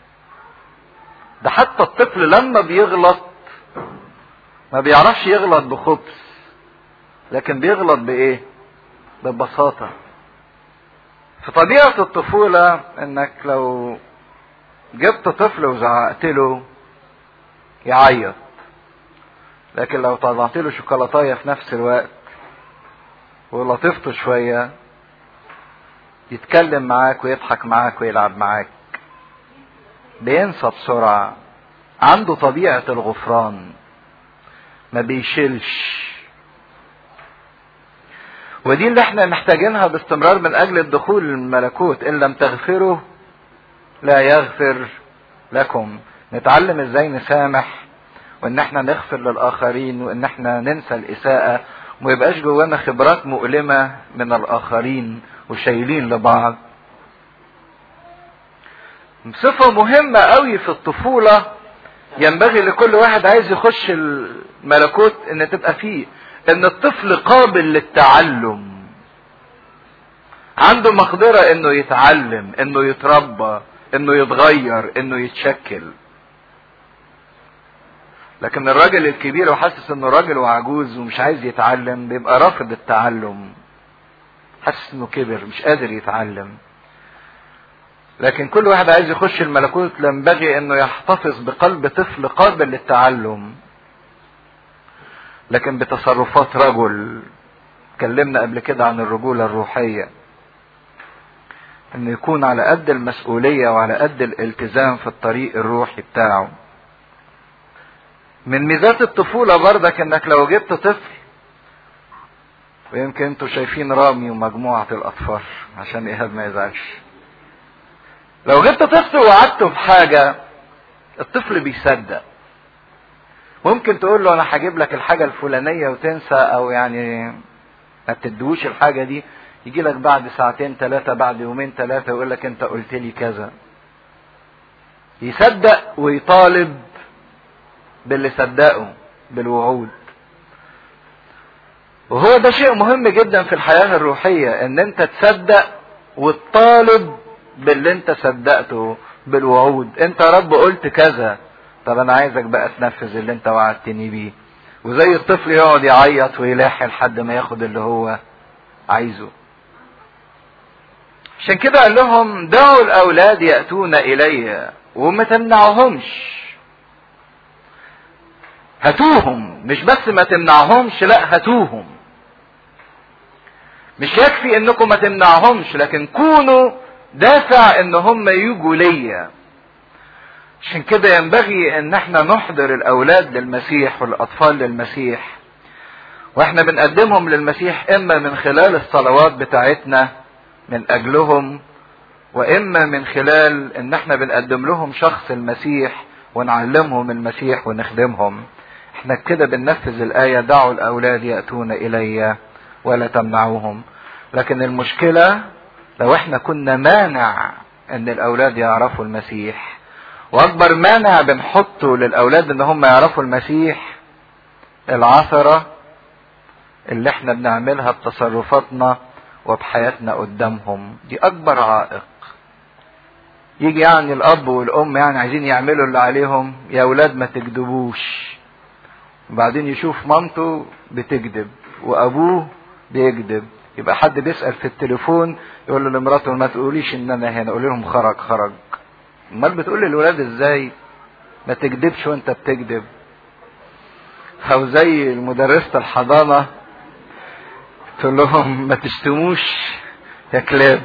ده حتى الطفل لما بيغلط ما بيعرفش يغلط بخبث لكن بيغلط بايه ببساطه في طبيعه الطفوله انك لو جبت طفل وزعقت له يعيط لكن لو طلعت له شوكولاتايه في نفس الوقت ولطفته شويه يتكلم معاك ويضحك معاك ويلعب معاك بينسى بسرعه عنده طبيعه الغفران ما بيشيلش ودي اللي احنا محتاجينها باستمرار من اجل الدخول للملكوت ان لم تغفروا لا يغفر لكم نتعلم ازاي نسامح وان احنا نغفر للاخرين وان احنا ننسى الاساءة وما يبقاش جوانا خبرات مؤلمة من الاخرين وشايلين لبعض صفة مهمة قوي في الطفولة ينبغي لكل واحد عايز يخش الملكوت ان تبقى فيه ان الطفل قابل للتعلم عنده مقدرة انه يتعلم انه يتربى انه يتغير انه يتشكل لكن الراجل الكبير وحاسس انه راجل وعجوز ومش عايز يتعلم بيبقى رافض التعلم حاسس انه كبر مش قادر يتعلم لكن كل واحد عايز يخش الملكوت ينبغي انه يحتفظ بقلب طفل قابل للتعلم لكن بتصرفات رجل اتكلمنا قبل كده عن الرجولة الروحية انه يكون على قد المسؤولية وعلى قد الالتزام في الطريق الروحي بتاعه من ميزات الطفولة برضك انك لو جبت طفل ويمكن انتوا شايفين رامي ومجموعة الاطفال عشان ايهاب ما يزعلش لو جبت طفل ووعدته بحاجة الطفل بيصدق ممكن تقول له انا هجيب لك الحاجة الفلانية وتنسى او يعني ما تدوش الحاجة دي يجي لك بعد ساعتين ثلاثة بعد يومين ثلاثة يقول لك انت قلت لي كذا يصدق ويطالب باللي صدقه بالوعود وهو ده شيء مهم جدا في الحياة الروحية ان انت تصدق وتطالب باللي انت صدقته بالوعود انت يا رب قلت كذا طب انا عايزك بقى تنفذ اللي انت وعدتني بيه وزي الطفل يقعد يعيط ويلاحي لحد ما ياخد اللي هو عايزه عشان كده قال لهم دعوا الاولاد ياتون الي وما تمنعهمش هاتوهم مش بس ما تمنعهمش لا هاتوهم مش يكفي انكم ما تمنعهمش لكن كونوا دافع ان هم يجوا ليا عشان كده ينبغي ان احنا نحضر الاولاد للمسيح والاطفال للمسيح واحنا بنقدمهم للمسيح اما من خلال الصلوات بتاعتنا من اجلهم واما من خلال ان احنا بنقدم لهم شخص المسيح ونعلمهم المسيح ونخدمهم احنا كده بننفذ الايه دعوا الاولاد ياتون الي ولا تمنعوهم لكن المشكله لو احنا كنا مانع ان الاولاد يعرفوا المسيح واكبر مانع بنحطه للاولاد ان هم يعرفوا المسيح العثره اللي احنا بنعملها بتصرفاتنا وبحياتنا قدامهم دي اكبر عائق يجي يعني الاب والام يعني عايزين يعملوا اللي عليهم يا اولاد ما تكذبوش وبعدين يشوف مامته بتكذب وابوه بيكذب يبقى حد بيسال في التليفون يقول له لمراته ما تقوليش ان انا هنا قول لهم خرج خرج امال بتقول للولاد ازاي ما تكذبش وانت بتكذب او زي مدرسة الحضانة تقول لهم ما تشتموش يا كلاب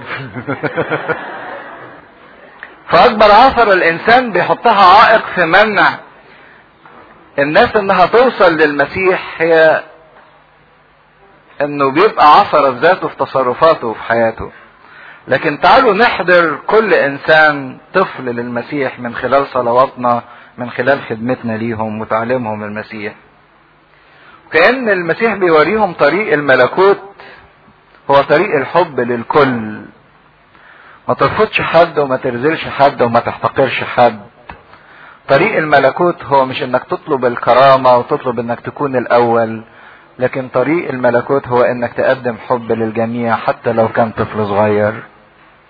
فاكبر عثر الانسان بيحطها عائق في منع الناس انها توصل للمسيح هي انه بيبقى عثرة في ذاته في تصرفاته وفي حياته لكن تعالوا نحضر كل انسان طفل للمسيح من خلال صلواتنا من خلال خدمتنا ليهم وتعليمهم المسيح كأن المسيح بيوريهم طريق الملكوت هو طريق الحب للكل ما ترفضش حد وما ترزلش حد وما تحتقرش حد طريق الملكوت هو مش انك تطلب الكرامة وتطلب انك تكون الاول لكن طريق الملكوت هو انك تقدم حب للجميع حتى لو كان طفل صغير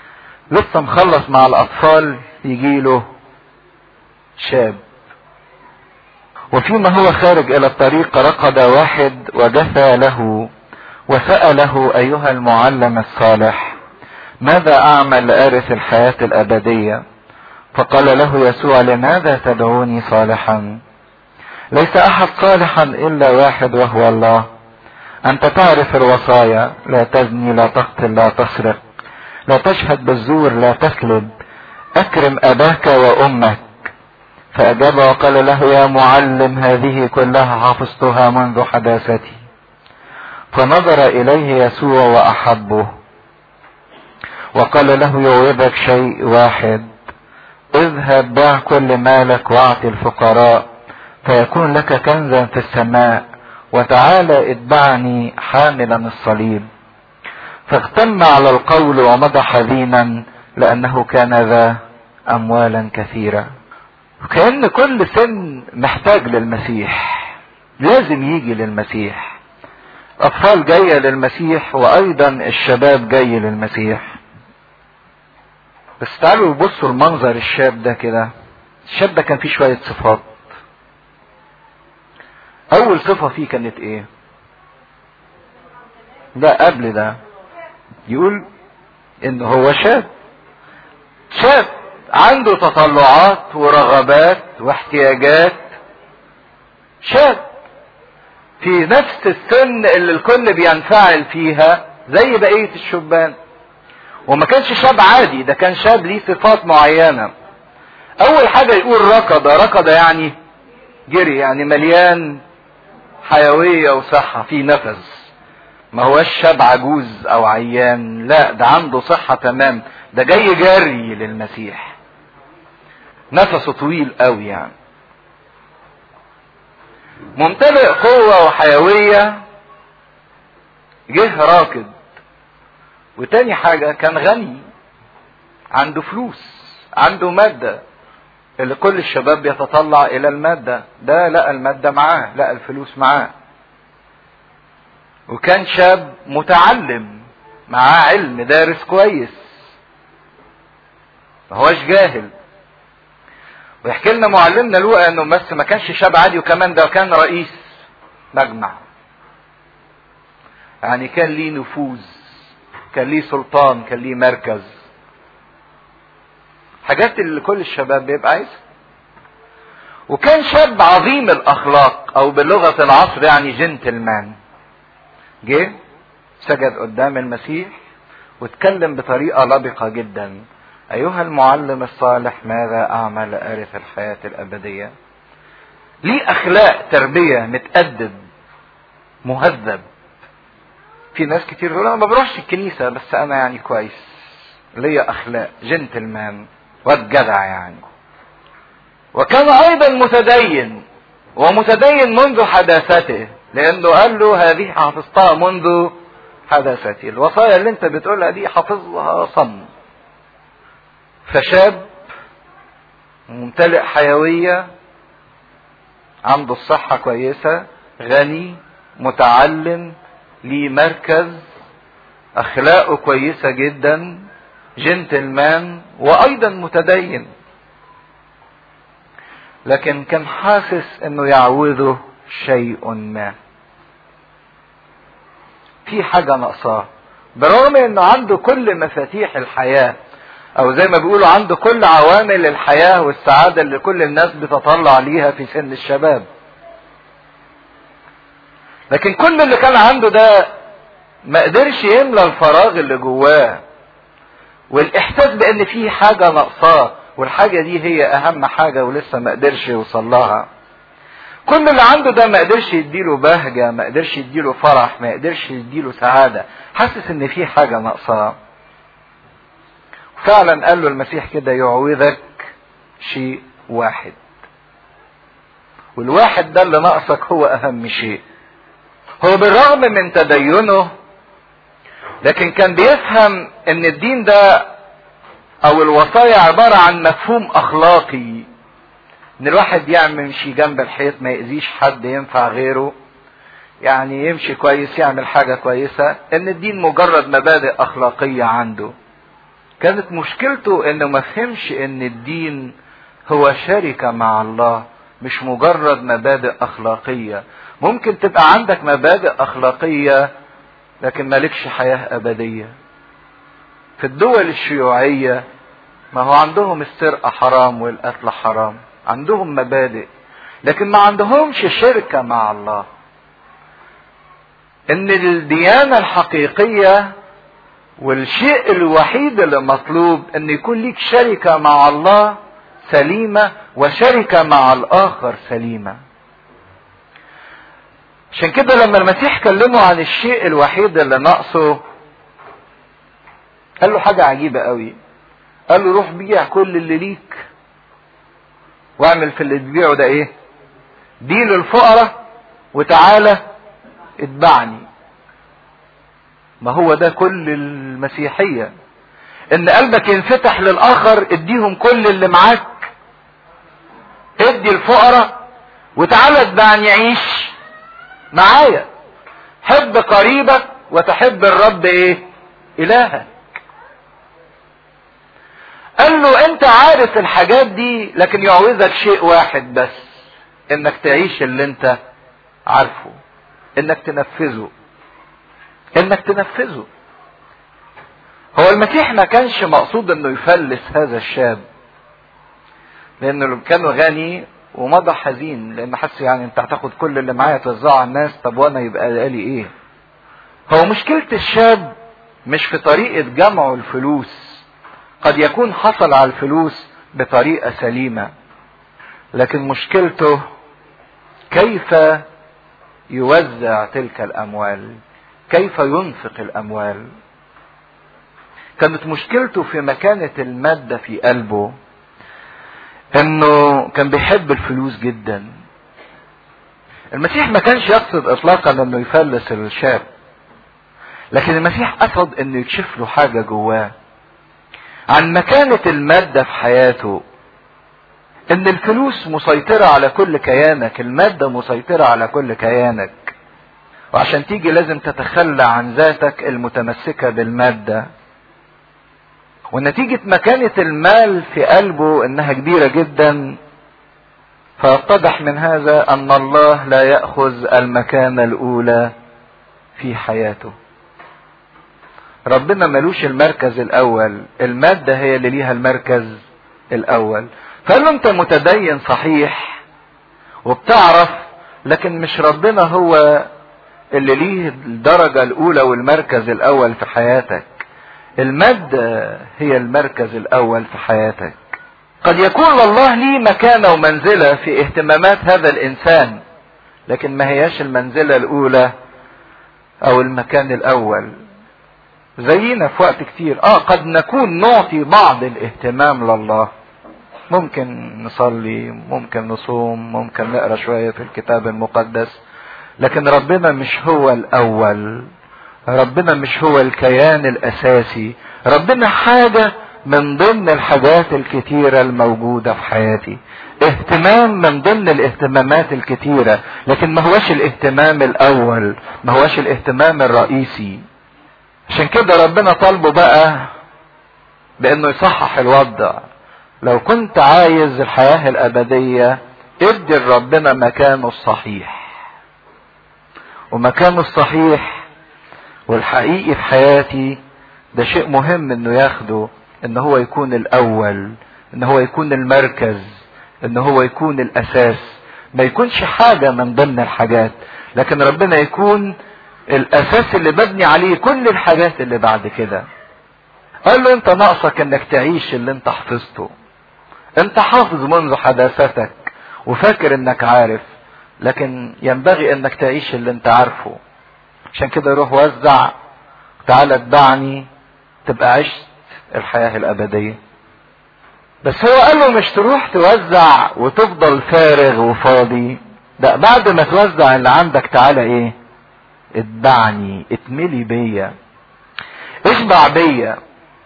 لسه مخلص مع الاطفال يجيله شاب وفيما هو خارج الى الطريق رقد واحد ودثى له وسأله ايها المعلم الصالح ماذا اعمل لارث الحياة الابدية فقال له يسوع لماذا تدعوني صالحا ليس احد صالحا الا واحد وهو الله انت تعرف الوصايا لا تزني لا تقتل لا تسرق لا تشهد بالزور لا تكذب اكرم اباك وامك فاجاب وقال له يا معلم هذه كلها حفظتها منذ حداثتي فنظر اليه يسوع واحبه وقال له يعوضك شيء واحد اذهب باع كل مالك واعط الفقراء فيكون لك كنزا في السماء وتعالى اتبعني حاملا الصليب فاغتم على القول ومضى حزينا لانه كان ذا اموالا كثيره وكأن كل سن محتاج للمسيح لازم يجي للمسيح اطفال جاية للمسيح وايضا الشباب جاي للمسيح بس تعالوا يبصوا المنظر الشاب ده كده الشاب ده كان فيه شوية صفات اول صفة فيه كانت ايه لا قبل ده يقول ان هو شاب شاب عنده تطلعات ورغبات واحتياجات شاب في نفس السن اللي الكل بينفعل فيها زي بقية الشبان وما كانش شاب عادي ده كان شاب ليه صفات معينة اول حاجة يقول ركض ركض يعني جري يعني مليان حيوية وصحة في نفس ما هوش شاب عجوز او عيان لا ده عنده صحة تمام ده جاي جري للمسيح نفسه طويل قوي يعني ممتلئ قوة وحيوية جه راكد وتاني حاجة كان غني عنده فلوس عنده مادة اللي كل الشباب بيتطلع الى المادة ده لقى المادة معاه لقى الفلوس معاه وكان شاب متعلم معاه علم دارس كويس ما هوش جاهل ويحكي لنا معلمنا لوقا انه بس ما كانش شاب عادي وكمان ده كان رئيس مجمع يعني كان ليه نفوذ كان ليه سلطان كان ليه مركز حاجات اللي كل الشباب بيبقى عايزها وكان شاب عظيم الاخلاق او بلغه العصر يعني جنتلمان جه سجد قدام المسيح واتكلم بطريقه لبقه جدا ايها المعلم الصالح ماذا اعمل ارث الحياه الابديه ليه اخلاق تربيه متادب مهذب في ناس كتير يقول انا ما بروحش الكنيسه بس انا يعني كويس ليا اخلاق جنتلمان واد جدع يعني وكان ايضا متدين ومتدين منذ حداثته لانه قال له هذه حفظتها منذ حداثتي الوصايا اللي انت بتقولها دي حافظها صم فشاب ممتلئ حيوية عنده الصحة كويسة غني متعلم ليه مركز اخلاقه كويسة جدا جنتلمان وايضا متدين لكن كان حاسس انه يعوذه شيء ما في حاجة ناقصاه برغم انه عنده كل مفاتيح الحياة او زي ما بيقولوا عنده كل عوامل الحياة والسعادة اللي كل الناس بتطلع ليها في سن الشباب لكن كل اللي كان عنده ده ما قدرش يملى الفراغ اللي جواه والاحساس بان في حاجة ناقصاه والحاجة دي هي اهم حاجة ولسه ما قدرش يوصل لها كل اللي عنده ده ما قدرش يديله بهجة ما قدرش يديله فرح ما قدرش يديله سعادة حاسس ان في حاجة ناقصاه فعلا قال له المسيح كده يعوذك شيء واحد والواحد ده اللي ناقصك هو اهم شيء هو بالرغم من تدينه لكن كان بيفهم ان الدين ده او الوصايا عبارة عن مفهوم اخلاقي ان الواحد يعمل يمشي جنب الحيط ما يأذيش حد ينفع غيره يعني يمشي كويس يعمل حاجة كويسة ان الدين مجرد مبادئ اخلاقية عنده كانت مشكلته انه ما فهمش ان الدين هو شركة مع الله مش مجرد مبادئ اخلاقية ممكن تبقى عندك مبادئ اخلاقية لكن مالكش حياة ابدية في الدول الشيوعية ما هو عندهم السرقة حرام والقتل حرام عندهم مبادئ لكن ما عندهمش شركة مع الله ان الديانة الحقيقية والشيء الوحيد اللي مطلوب ان يكون ليك شركة مع الله سليمة وشركة مع الاخر سليمة عشان كده لما المسيح كلمه عن الشيء الوحيد اللي ناقصه قال له حاجة عجيبة قوي قال له روح بيع كل اللي ليك واعمل في اللي تبيعه ده ايه دين للفقراء وتعالى اتبعني ما هو ده كل المسيحية ان قلبك ينفتح للاخر اديهم كل اللي معاك ادي الفقراء وتعالى اتبعني عيش معايا حب قريبك وتحب الرب ايه الهك قال له انت عارف الحاجات دي لكن يعوزك شيء واحد بس انك تعيش اللي انت عارفه انك تنفذه انك تنفذه هو المسيح ما كانش مقصود انه يفلس هذا الشاب لانه كان غني ومضى حزين لان حس يعني انت هتاخد كل اللي معايا توزعه على الناس طب وانا يبقى لي ايه هو مشكلة الشاب مش في طريقة جمعه الفلوس قد يكون حصل على الفلوس بطريقة سليمة لكن مشكلته كيف يوزع تلك الاموال كيف ينفق الاموال كانت مشكلته في مكانة المادة في قلبه انه كان بيحب الفلوس جدا المسيح ما كانش يقصد اطلاقا انه يفلس الشاب لكن المسيح قصد انه يكشف له حاجة جواه عن مكانة المادة في حياته ان الفلوس مسيطرة على كل كيانك المادة مسيطرة على كل كيانك وعشان تيجي لازم تتخلى عن ذاتك المتمسكة بالمادة ونتيجة مكانة المال في قلبه انها كبيرة جدا فيتضح من هذا ان الله لا يأخذ المكانة الاولى في حياته ربنا ملوش المركز الاول المادة هي اللي ليها المركز الاول فقال له انت متدين صحيح وبتعرف لكن مش ربنا هو اللي ليه الدرجة الاولى والمركز الاول في حياتك المادة هي المركز الاول في حياتك قد يكون الله ليه مكانة ومنزلة في اهتمامات هذا الانسان لكن ما هياش المنزلة الاولى او المكان الاول زينا في وقت كتير اه قد نكون نعطي بعض الاهتمام لله ممكن نصلي ممكن نصوم ممكن نقرا شويه في الكتاب المقدس لكن ربنا مش هو الاول ربنا مش هو الكيان الاساسي ربنا حاجه من ضمن الحاجات الكتيره الموجوده في حياتي اهتمام من ضمن الاهتمامات الكتيره لكن ما هوش الاهتمام الاول ما هوش الاهتمام الرئيسي عشان كده ربنا طالبه بقى بانه يصحح الوضع لو كنت عايز الحياة الابدية ادي لربنا مكانه الصحيح ومكانه الصحيح والحقيقي في حياتي ده شيء مهم انه ياخده ان هو يكون الاول ان هو يكون المركز ان هو يكون الاساس ما يكونش حاجة من ضمن الحاجات لكن ربنا يكون الاساس اللي ببني عليه كل الحاجات اللي بعد كده قال له انت ناقصك انك تعيش اللي انت حفظته انت حافظ منذ حداثتك وفاكر انك عارف لكن ينبغي انك تعيش اللي انت عارفه عشان كده روح وزع تعالى اتبعني تبقى عشت الحياة الابدية بس هو قال له مش تروح توزع وتفضل فارغ وفاضي ده بعد ما توزع اللي عندك تعالى ايه اتبعني اتملي بيا اشبع بيا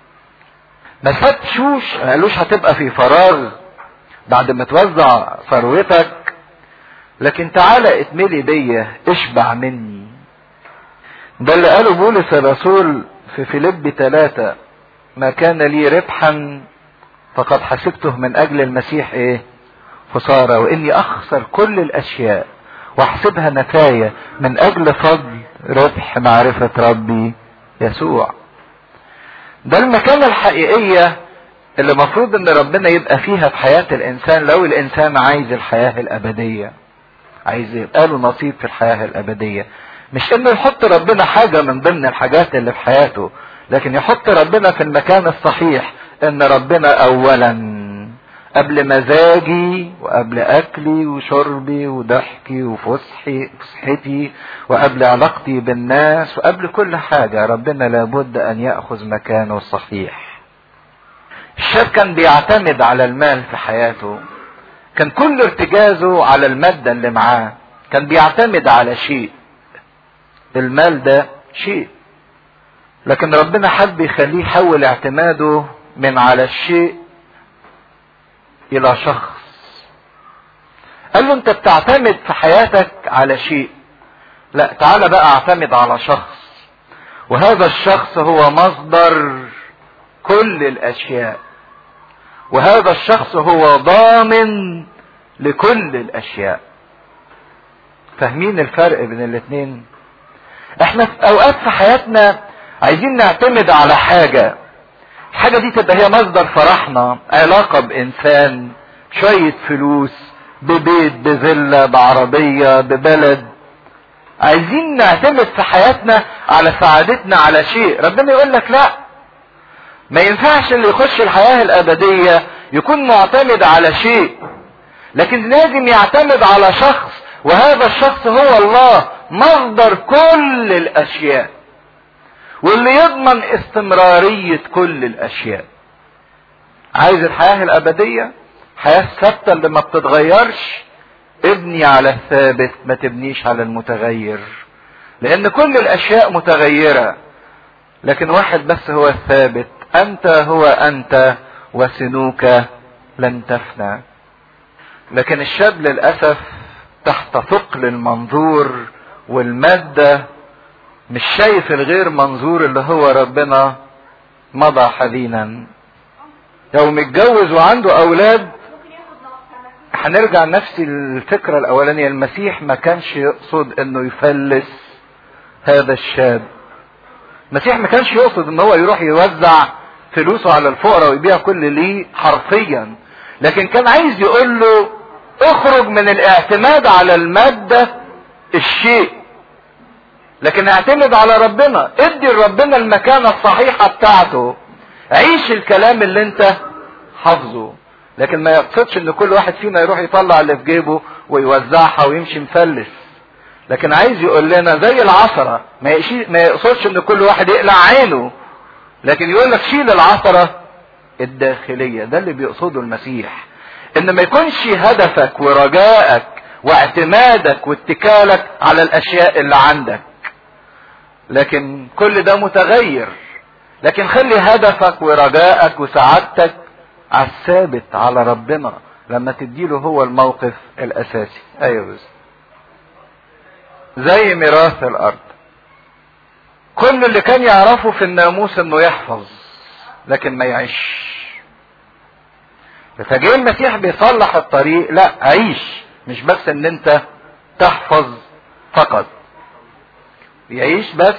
ما فتشوش ما قالوش هتبقى في فراغ بعد ما توزع ثروتك لكن تعالى اتملي بيا اشبع مني ده اللي قاله بولس الرسول في فيليب ثلاثة ما كان لي ربحا فقد حسبته من اجل المسيح ايه خسارة واني اخسر كل الاشياء واحسبها نفاية من اجل فضل ربح معرفة ربي يسوع ده المكانة الحقيقية اللي مفروض ان ربنا يبقى فيها في حياة الانسان لو الانسان عايز الحياة الابدية عايز يبقى له نصيب في الحياة الابدية مش انه يحط ربنا حاجة من ضمن الحاجات اللي في حياته لكن يحط ربنا في المكان الصحيح ان ربنا اولا قبل مزاجي وقبل اكلي وشربي وضحكي وفسحي فسحتي وقبل علاقتي بالناس وقبل كل حاجة ربنا لابد ان يأخذ مكانه الصحيح الشاب كان بيعتمد على المال في حياته كان كل ارتجازه على المادة اللي معاه كان بيعتمد على شيء المال ده شيء لكن ربنا حب يخليه يحول اعتماده من على الشيء الى شخص قال له انت بتعتمد في حياتك على شيء لا تعالى بقى اعتمد على شخص وهذا الشخص هو مصدر كل الاشياء وهذا الشخص هو ضامن لكل الاشياء فاهمين الفرق بين الاتنين احنا في اوقات في حياتنا عايزين نعتمد على حاجة الحاجة دي تبقى هي مصدر فرحنا علاقة بانسان شوية فلوس ببيت بفيلا بعربية ببلد عايزين نعتمد في حياتنا على سعادتنا على شيء ربنا يقول لك لا ما ينفعش اللي يخش الحياة الابدية يكون معتمد على شيء لكن لازم يعتمد على شخص وهذا الشخص هو الله مصدر كل الاشياء واللي يضمن استمرارية كل الاشياء عايز الحياة الابدية حياة ثابتة اللي ما بتتغيرش ابني على الثابت ما تبنيش على المتغير لان كل الاشياء متغيرة لكن واحد بس هو الثابت انت هو انت وسنوك لن تفنى لكن الشاب للاسف تحت ثقل المنظور والمادة مش شايف الغير منظور اللي هو ربنا مضى حزينا لو متجوز وعنده اولاد هنرجع نفس الفكرة الاولانية المسيح ما كانش يقصد انه يفلس هذا الشاب المسيح ما كانش يقصد ان هو يروح يوزع فلوسه على الفقراء ويبيع كل ليه حرفيا لكن كان عايز يقول له اخرج من الاعتماد على المادة الشيء لكن اعتمد على ربنا ادي لربنا المكانة الصحيحة بتاعته عيش الكلام اللي انت حافظه لكن ما يقصدش ان كل واحد فينا يروح يطلع اللي في جيبه ويوزعها ويمشي مفلس لكن عايز يقول لنا زي العصرة ما, ما يقصدش ان كل واحد يقلع عينه لكن يقول لك شيل العصرة الداخلية ده اللي بيقصده المسيح ان ما يكونش هدفك ورجائك واعتمادك واتكالك على الاشياء اللي عندك لكن كل ده متغير لكن خلي هدفك ورجائك وسعادتك على الثابت على ربنا لما تديله هو الموقف الاساسي ايوه بس زي ميراث الارض كل اللي كان يعرفه في الناموس انه يحفظ لكن ما يعيش فجاء المسيح بيصلح الطريق لا عيش مش بس ان انت تحفظ فقط يعيش بس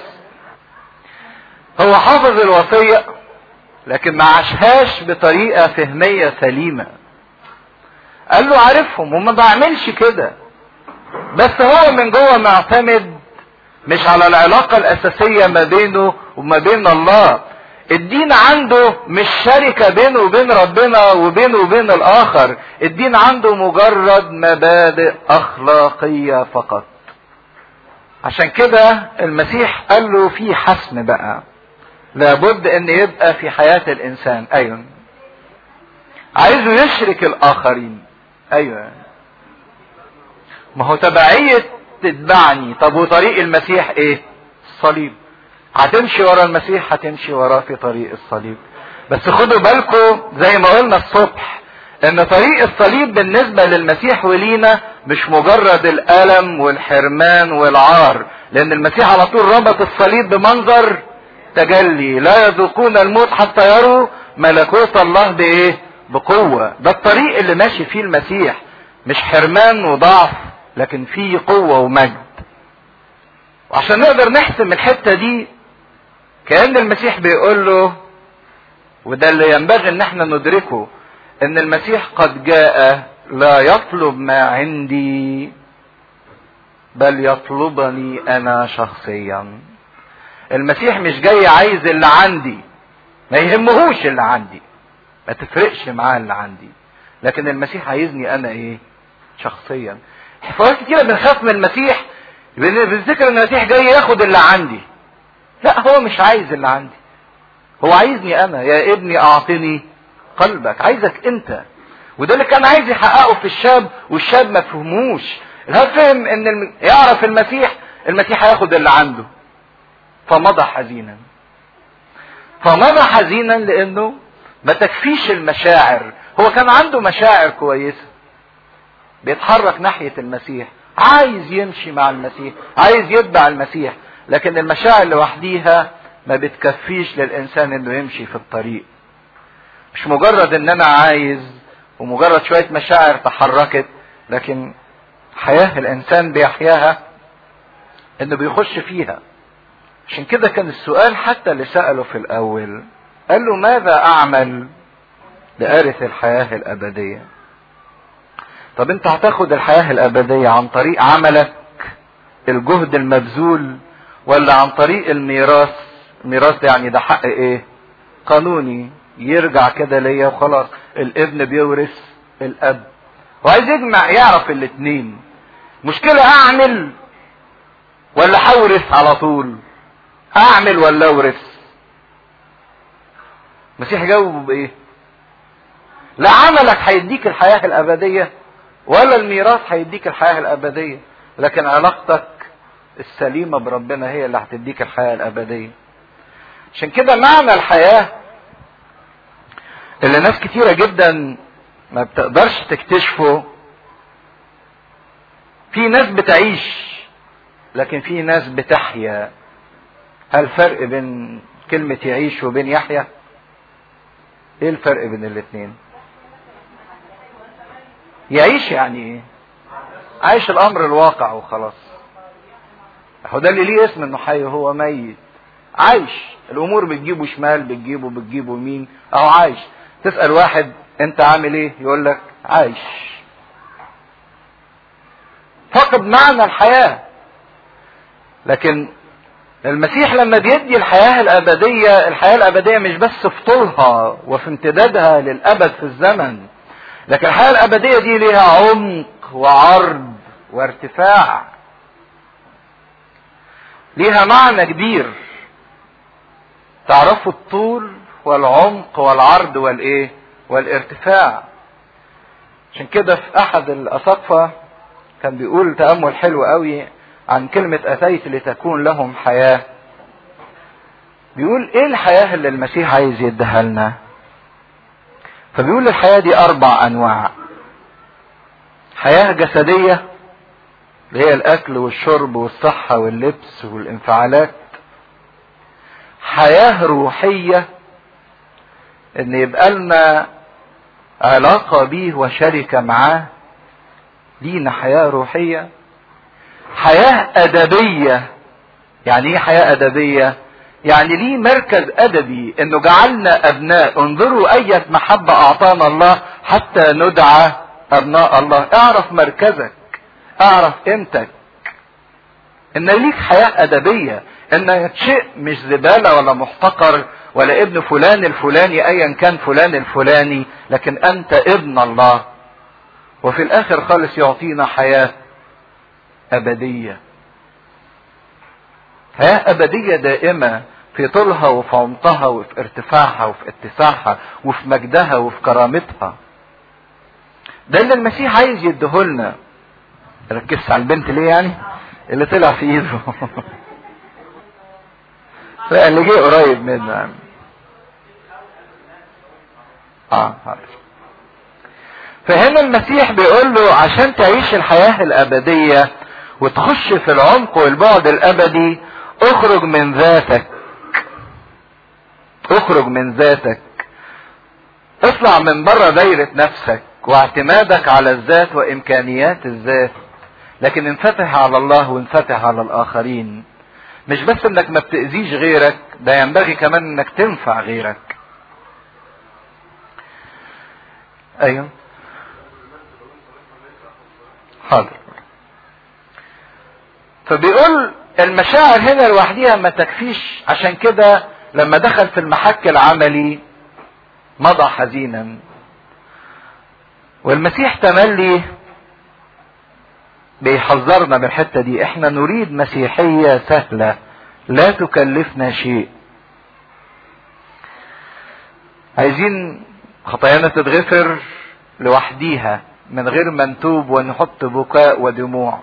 هو حافظ الوصية لكن ما عاشهاش بطريقة فهمية سليمة قال له عارفهم وما بعملش كده بس هو من جوه معتمد مش على العلاقة الأساسية ما بينه وما بين الله الدين عنده مش شركة بينه وبين ربنا وبينه وبين الآخر الدين عنده مجرد مبادئ أخلاقية فقط عشان كده المسيح قال له في حسم بقى لابد ان يبقى في حياة الانسان ايوه عايزه يشرك الاخرين ايوه ما هو تبعية تتبعني طب وطريق المسيح ايه الصليب هتمشي ورا المسيح هتمشي وراه في طريق الصليب بس خدوا بالكم زي ما قلنا الصبح ان طريق الصليب بالنسبة للمسيح ولينا مش مجرد الالم والحرمان والعار لان المسيح على طول ربط الصليب بمنظر تجلي لا يذوقون الموت حتى يروا ملكوت الله بايه بقوة ده الطريق اللي ماشي فيه المسيح مش حرمان وضعف لكن فيه قوة ومجد وعشان نقدر نحسم الحتة دي كأن المسيح بيقول له وده اللي ينبغي ان احنا ندركه ان المسيح قد جاء لا يطلب ما عندي بل يطلبني انا شخصيا المسيح مش جاي عايز اللي عندي ما يهمهوش اللي عندي ما تفرقش معاه اللي عندي لكن المسيح عايزني انا ايه شخصيا حفاظات كتيره بنخاف من المسيح بنفتكر ان المسيح جاي ياخد اللي عندي لا هو مش عايز اللي عندي هو عايزني انا يا ابني اعطني قلبك عايزك انت وده اللي كان عايز يحققه في الشاب والشاب ما فهموش الهاب فهم ان الم... يعرف المسيح المسيح هياخد اللي عنده فمضى حزينا فمضى حزينا لانه ما تكفيش المشاعر هو كان عنده مشاعر كويسه بيتحرك ناحيه المسيح عايز يمشي مع المسيح عايز يتبع المسيح لكن المشاعر لوحديها ما بتكفيش للانسان انه يمشي في الطريق مش مجرد ان انا عايز ومجرد شويه مشاعر تحركت لكن حياه الانسان بيحياها انه بيخش فيها عشان كده كان السؤال حتى اللي سأله في الأول قال له ماذا أعمل لأرث الحياة الأبدية طب أنت هتاخد الحياة الأبدية عن طريق عملك الجهد المبذول ولا عن طريق الميراث الميراث ده يعني ده حق ايه قانوني يرجع كده ليا وخلاص الابن بيورث الاب وعايز يجمع يعرف الاتنين مشكلة اعمل ولا هورث على طول اعمل ولا اورث المسيح جاوبه بايه لا عملك هيديك الحياة الابدية ولا الميراث هيديك الحياة الابدية لكن علاقتك السليمة بربنا هي اللي هتديك الحياة الابدية عشان كده معنى الحياة اللي ناس كتيرة جدا ما بتقدرش تكتشفه في ناس بتعيش لكن في ناس بتحيا هل فرق بين كلمة يعيش وبين يحيا ايه الفرق بين الاتنين يعيش يعني ايه عايش الامر الواقع وخلاص هو ده اللي ليه اسم انه حي هو ميت عايش الامور بتجيبه شمال بتجيبه بتجيبه يمين اهو عايش تسال واحد انت عامل ايه يقول لك عايش فقد معنى الحياه لكن المسيح لما بيدي الحياة الأبدية الحياة الأبدية مش بس في طولها وفي امتدادها للأبد في الزمن لكن الحياة الأبدية دي ليها عمق وعرض وارتفاع ليها معنى كبير تعرفوا الطول والعمق والعرض والايه والارتفاع عشان كده في احد الاساقفه كان بيقول تامل حلو قوي عن كلمة أتيت لتكون لهم حياة بيقول إيه الحياة اللي المسيح عايز يديها لنا فبيقول الحياة دي أربع أنواع حياة جسدية اللي هي الأكل والشرب والصحة واللبس والانفعالات حياة روحية إن يبقى لنا علاقة بيه وشركة معاه لينا حياة روحية حياة أدبية يعني إيه حياة أدبية؟ يعني ليه مركز أدبي إنه جعلنا أبناء انظروا أية محبة أعطانا الله حتى ندعى أبناء الله اعرف مركزك اعرف قيمتك إن ليك حياة أدبية إنك شيء مش زبالة ولا محتقر ولا ابن فلان الفلاني أيا كان فلان الفلاني لكن أنت ابن الله وفي الآخر خالص يعطينا حياة أبدية حياة أبدية دائمة في طولها وفي عمقها وفي ارتفاعها وفي اتساعها وفي مجدها وفي كرامتها ده اللي المسيح عايز يديهولنا ركزت على البنت ليه يعني اللي طلع في ايده لا اللي جه قريب منه يعني اه عارف فهنا المسيح بيقول له عشان تعيش الحياة الأبدية وتخش في العمق والبعد الابدي اخرج من ذاتك اخرج من ذاتك اطلع من بره دايرة نفسك واعتمادك على الذات وامكانيات الذات لكن انفتح على الله وانفتح على الاخرين مش بس انك ما بتأذيش غيرك ده ينبغي كمان انك تنفع غيرك ايوه حاضر فبيقول المشاعر هنا لوحديها ما تكفيش عشان كده لما دخل في المحك العملي مضى حزينا والمسيح تملي بيحذرنا من الحتة دي احنا نريد مسيحية سهلة لا تكلفنا شيء عايزين خطايانا تتغفر لوحديها من غير ما نتوب ونحط بكاء ودموع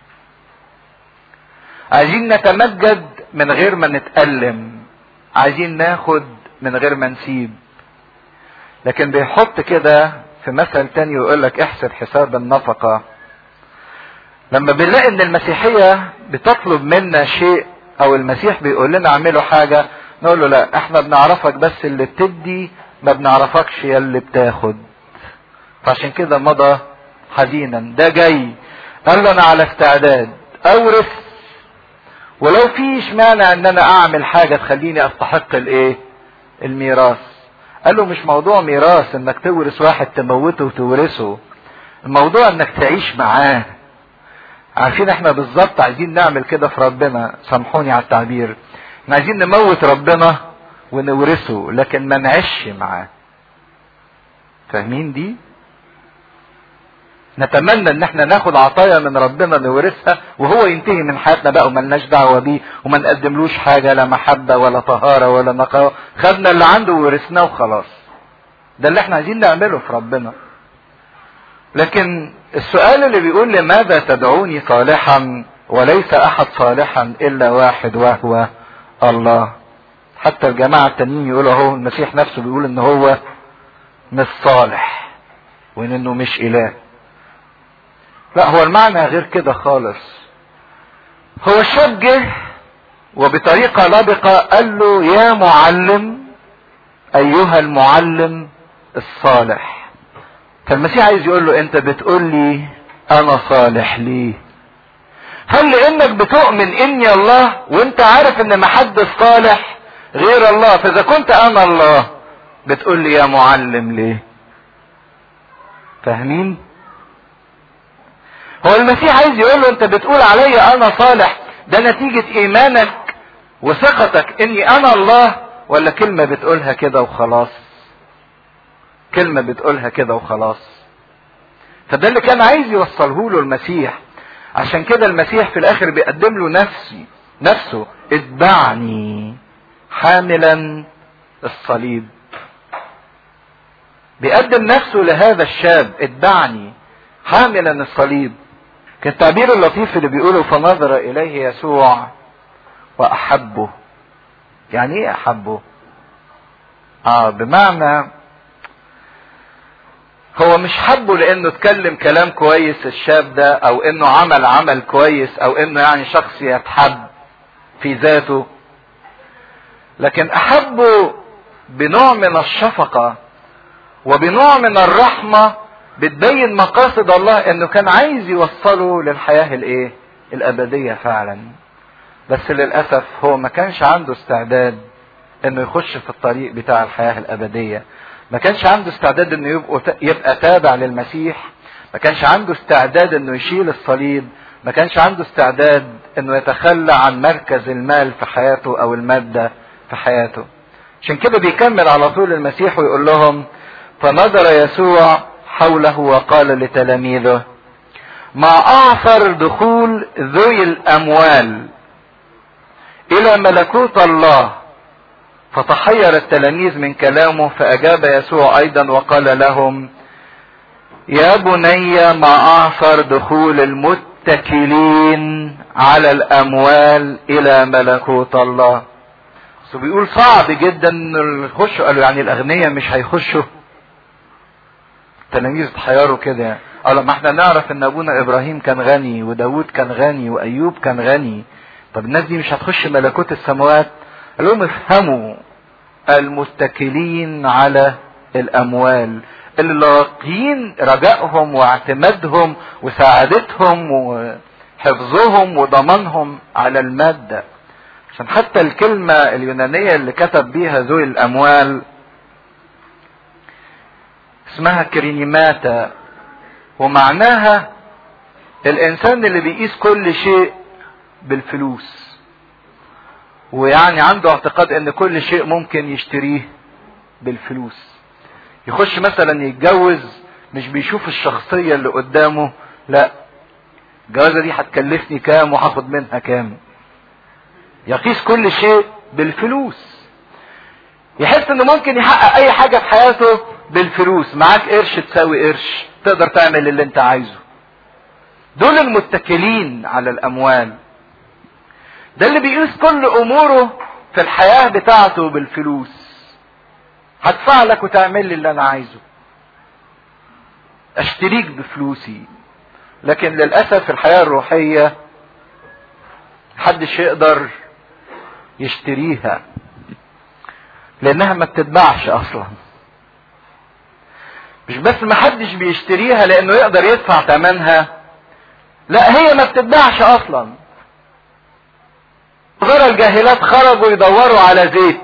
عايزين نتمجد من غير ما نتألم عايزين ناخد من غير ما نسيب لكن بيحط كده في مثل تاني ويقول لك احسب حساب النفقة لما بنلاقي ان المسيحية بتطلب منا شيء او المسيح بيقول لنا اعملوا حاجة نقول له لا احنا بنعرفك بس اللي بتدي ما بنعرفكش يا اللي بتاخد فعشان كده مضى حزينا ده جاي قال له انا على استعداد اورث ولو فيش مانع ان انا اعمل حاجة تخليني استحق الايه الميراث قال له مش موضوع ميراث انك تورث واحد تموته وتورثه الموضوع انك تعيش معاه عارفين احنا بالظبط عايزين نعمل كده في ربنا سامحوني على التعبير احنا عايزين نموت ربنا ونورثه لكن ما نعيش معاه فاهمين دي نتمنى ان احنا ناخد عطايا من ربنا نورثها وهو ينتهي من حياتنا بقى وملناش دعوه بيه وما نقدملوش حاجه لا محبه ولا طهاره ولا نقاوه خدنا اللي عنده وورثناه وخلاص ده اللي احنا عايزين نعمله في ربنا لكن السؤال اللي بيقول لماذا تدعوني صالحا وليس احد صالحا الا واحد وهو الله حتى الجماعة التانيين يقولوا اهو المسيح نفسه بيقول ان هو مش صالح وان انه مش اله لا هو المعنى غير كده خالص هو الشاب جه وبطريقة لبقة قال له يا معلم ايها المعلم الصالح فالمسيح عايز يقول له انت بتقول لي انا صالح ليه هل لانك بتؤمن اني الله وانت عارف ان محدش صالح غير الله فاذا كنت انا الله بتقول لي يا معلم ليه فاهمين هو المسيح عايز يقول له انت بتقول عليا انا صالح ده نتيجة ايمانك وثقتك اني انا الله ولا كلمة بتقولها كده وخلاص كلمة بتقولها كده وخلاص فده اللي كان عايز يوصله له المسيح عشان كده المسيح في الاخر بيقدم له نفسي نفسه اتبعني حاملا الصليب بيقدم نفسه لهذا الشاب اتبعني حاملا الصليب كان التعبير اللطيف اللي بيقوله فنظر اليه يسوع واحبه يعني ايه احبه اه بمعنى هو مش حبه لانه اتكلم كلام كويس الشاب ده او انه عمل عمل كويس او انه يعني شخص يتحب في ذاته لكن احبه بنوع من الشفقة وبنوع من الرحمة بتبين مقاصد الله انه كان عايز يوصله للحياة الايه الابدية فعلا بس للأسف هو ما كانش عنده استعداد انه يخش في الطريق بتاع الحياة الابدية ما كانش عنده استعداد انه يبقى, يبقى تابع للمسيح ما كانش عنده استعداد انه يشيل الصليب ما كانش عنده استعداد انه يتخلى عن مركز المال في حياته او المادة في حياته عشان كده بيكمل على طول المسيح ويقول لهم فنظر يسوع حوله وقال لتلاميذه ما اعثر دخول ذوي الاموال الى ملكوت الله فتحير التلاميذ من كلامه فاجاب يسوع ايضا وقال لهم يا بني ما اعثر دخول المتكلين على الاموال الى ملكوت الله بس بيقول صعب جدا ان يخشوا قالوا يعني الاغنياء مش هيخشوا التلاميذ تحيروا كده قالوا ما احنا نعرف ان ابونا ابراهيم كان غني وداود كان غني وايوب كان غني طب الناس دي مش هتخش ملكوت السماوات قال لهم افهموا المتكلين على الاموال اللي لاقيين رجائهم واعتمادهم وسعادتهم وحفظهم وضمانهم على المادة عشان حتى الكلمة اليونانية اللي كتب بيها ذوي الاموال اسمها كرينيماتا ومعناها الانسان اللي بيقيس كل شيء بالفلوس ويعني عنده اعتقاد ان كل شيء ممكن يشتريه بالفلوس يخش مثلا يتجوز مش بيشوف الشخصية اللي قدامه لا الجوازة دي هتكلفني كام وهاخد منها كام يقيس كل شيء بالفلوس يحس انه ممكن يحقق اي حاجة في حياته بالفلوس معاك قرش تساوي قرش تقدر تعمل اللي انت عايزه دول المتكلين على الاموال ده اللي بيقيس كل اموره في الحياة بتاعته بالفلوس هدفع لك وتعمل لي اللي انا عايزه اشتريك بفلوسي لكن للاسف في الحياة الروحية محدش يقدر يشتريها لانها ما بتتباعش اصلا مش بس محدش بيشتريها لانه يقدر يدفع ثمنها لا هي ما بتتباعش اصلا غير الجاهلات خرجوا يدوروا على زيت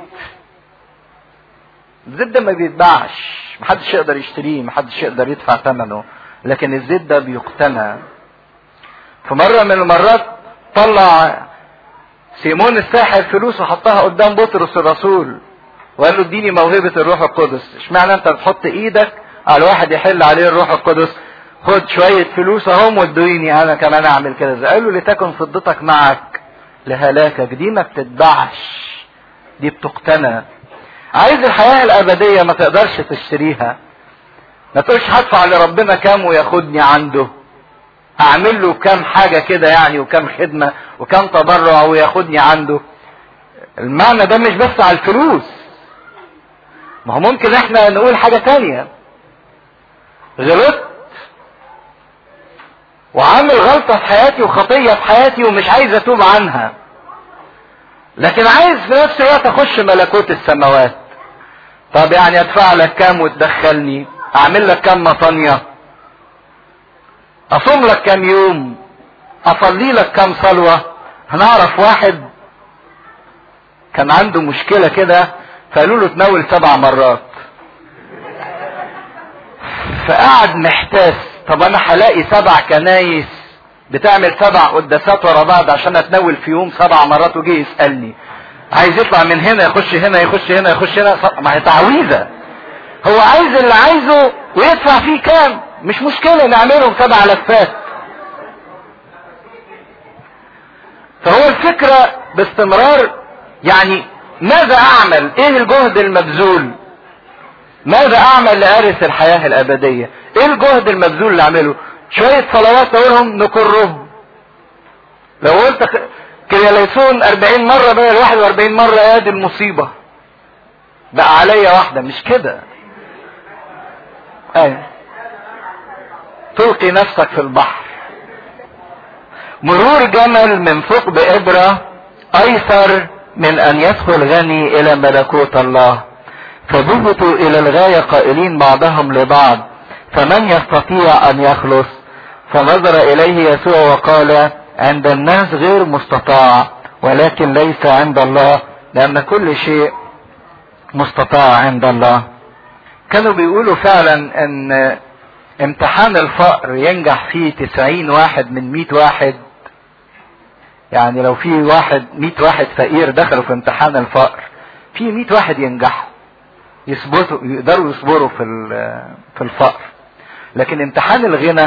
الزيت ده ما بيتباعش محدش يقدر يشتريه محدش يقدر يدفع ثمنه لكن الزيت ده بيقتنى في مرة من المرات طلع سيمون الساحر فلوس وحطها قدام بطرس الرسول وقال له اديني موهبة الروح القدس اشمعنى انت بتحط ايدك على واحد يحل عليه الروح القدس خد شوية فلوس اهم وادوني انا كمان اعمل كده قال له لتكن فضتك معك لهلاكك دي ما بتتباعش دي بتقتنى عايز الحياة الابدية ما تقدرش تشتريها ما تقولش هدفع لربنا كام وياخدني عنده اعمل له كام حاجة كده يعني وكام خدمة وكام تبرع وياخدني عنده المعنى ده مش بس على الفلوس ما هو ممكن احنا نقول حاجة تانية غلطت وعامل غلطة في حياتي وخطية في حياتي ومش عايز اتوب عنها لكن عايز في نفس الوقت اخش ملكوت السماوات طب يعني ادفع لك كام وتدخلني اعمل لك كام مطانية اصوم لك كام يوم اصلي لك كام صلوة هنعرف واحد كان عنده مشكلة كده فقالوا له تناول سبع مرات فقعد محتاس طب انا هلاقي سبع كنايس بتعمل سبع قداسات ورا بعض عشان اتناول في يوم سبع مرات وجه يسالني عايز يطلع من هنا يخش هنا يخش هنا يخش هنا ما هي تعويذه هو عايز اللي عايزه ويدفع فيه كام مش مشكله نعملهم سبع لفات فهو الفكره باستمرار يعني ماذا اعمل ايه الجهد المبذول ماذا اعمل لارث الحياة الابدية ايه الجهد المبذول اللي اعمله شوية صلوات اقولهم نكرهم لو قلت كرياليسون 40 مرة بدل 41 مرة يا دي المصيبة بقى عليا واحدة مش كده ايوه تلقي نفسك في البحر مرور جمل من ثقب ابرة ايسر من ان يدخل غني الى ملكوت الله فضبطوا الى الغاية قائلين بعضهم لبعض فمن يستطيع ان يخلص فنظر اليه يسوع وقال عند الناس غير مستطاع ولكن ليس عند الله لان كل شيء مستطاع عند الله كانوا بيقولوا فعلا ان امتحان الفقر ينجح فيه تسعين واحد من مئة واحد يعني لو في واحد مئة واحد فقير دخلوا في امتحان الفقر في مئة واحد ينجحوا يثبتوا يقدروا يصبروا في في الفقر لكن امتحان الغنى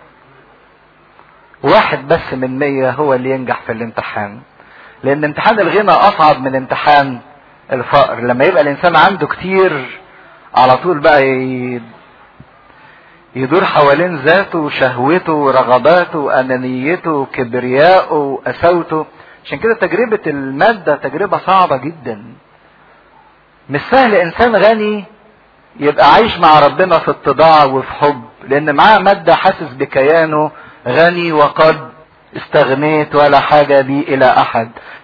واحد بس من مية هو اللي ينجح في الامتحان لان امتحان الغنى اصعب من امتحان الفقر لما يبقى الانسان عنده كتير على طول بقى يدور حوالين ذاته وشهوته ورغباته وانانيته وكبريائه وقساوته عشان كده تجربة المادة تجربة صعبة جدا مش سهل انسان غني يبقى عايش مع ربنا في اتضاع وفي حب لان معاه مادة حاسس بكيانه غني وقد استغنيت ولا حاجة بي الى احد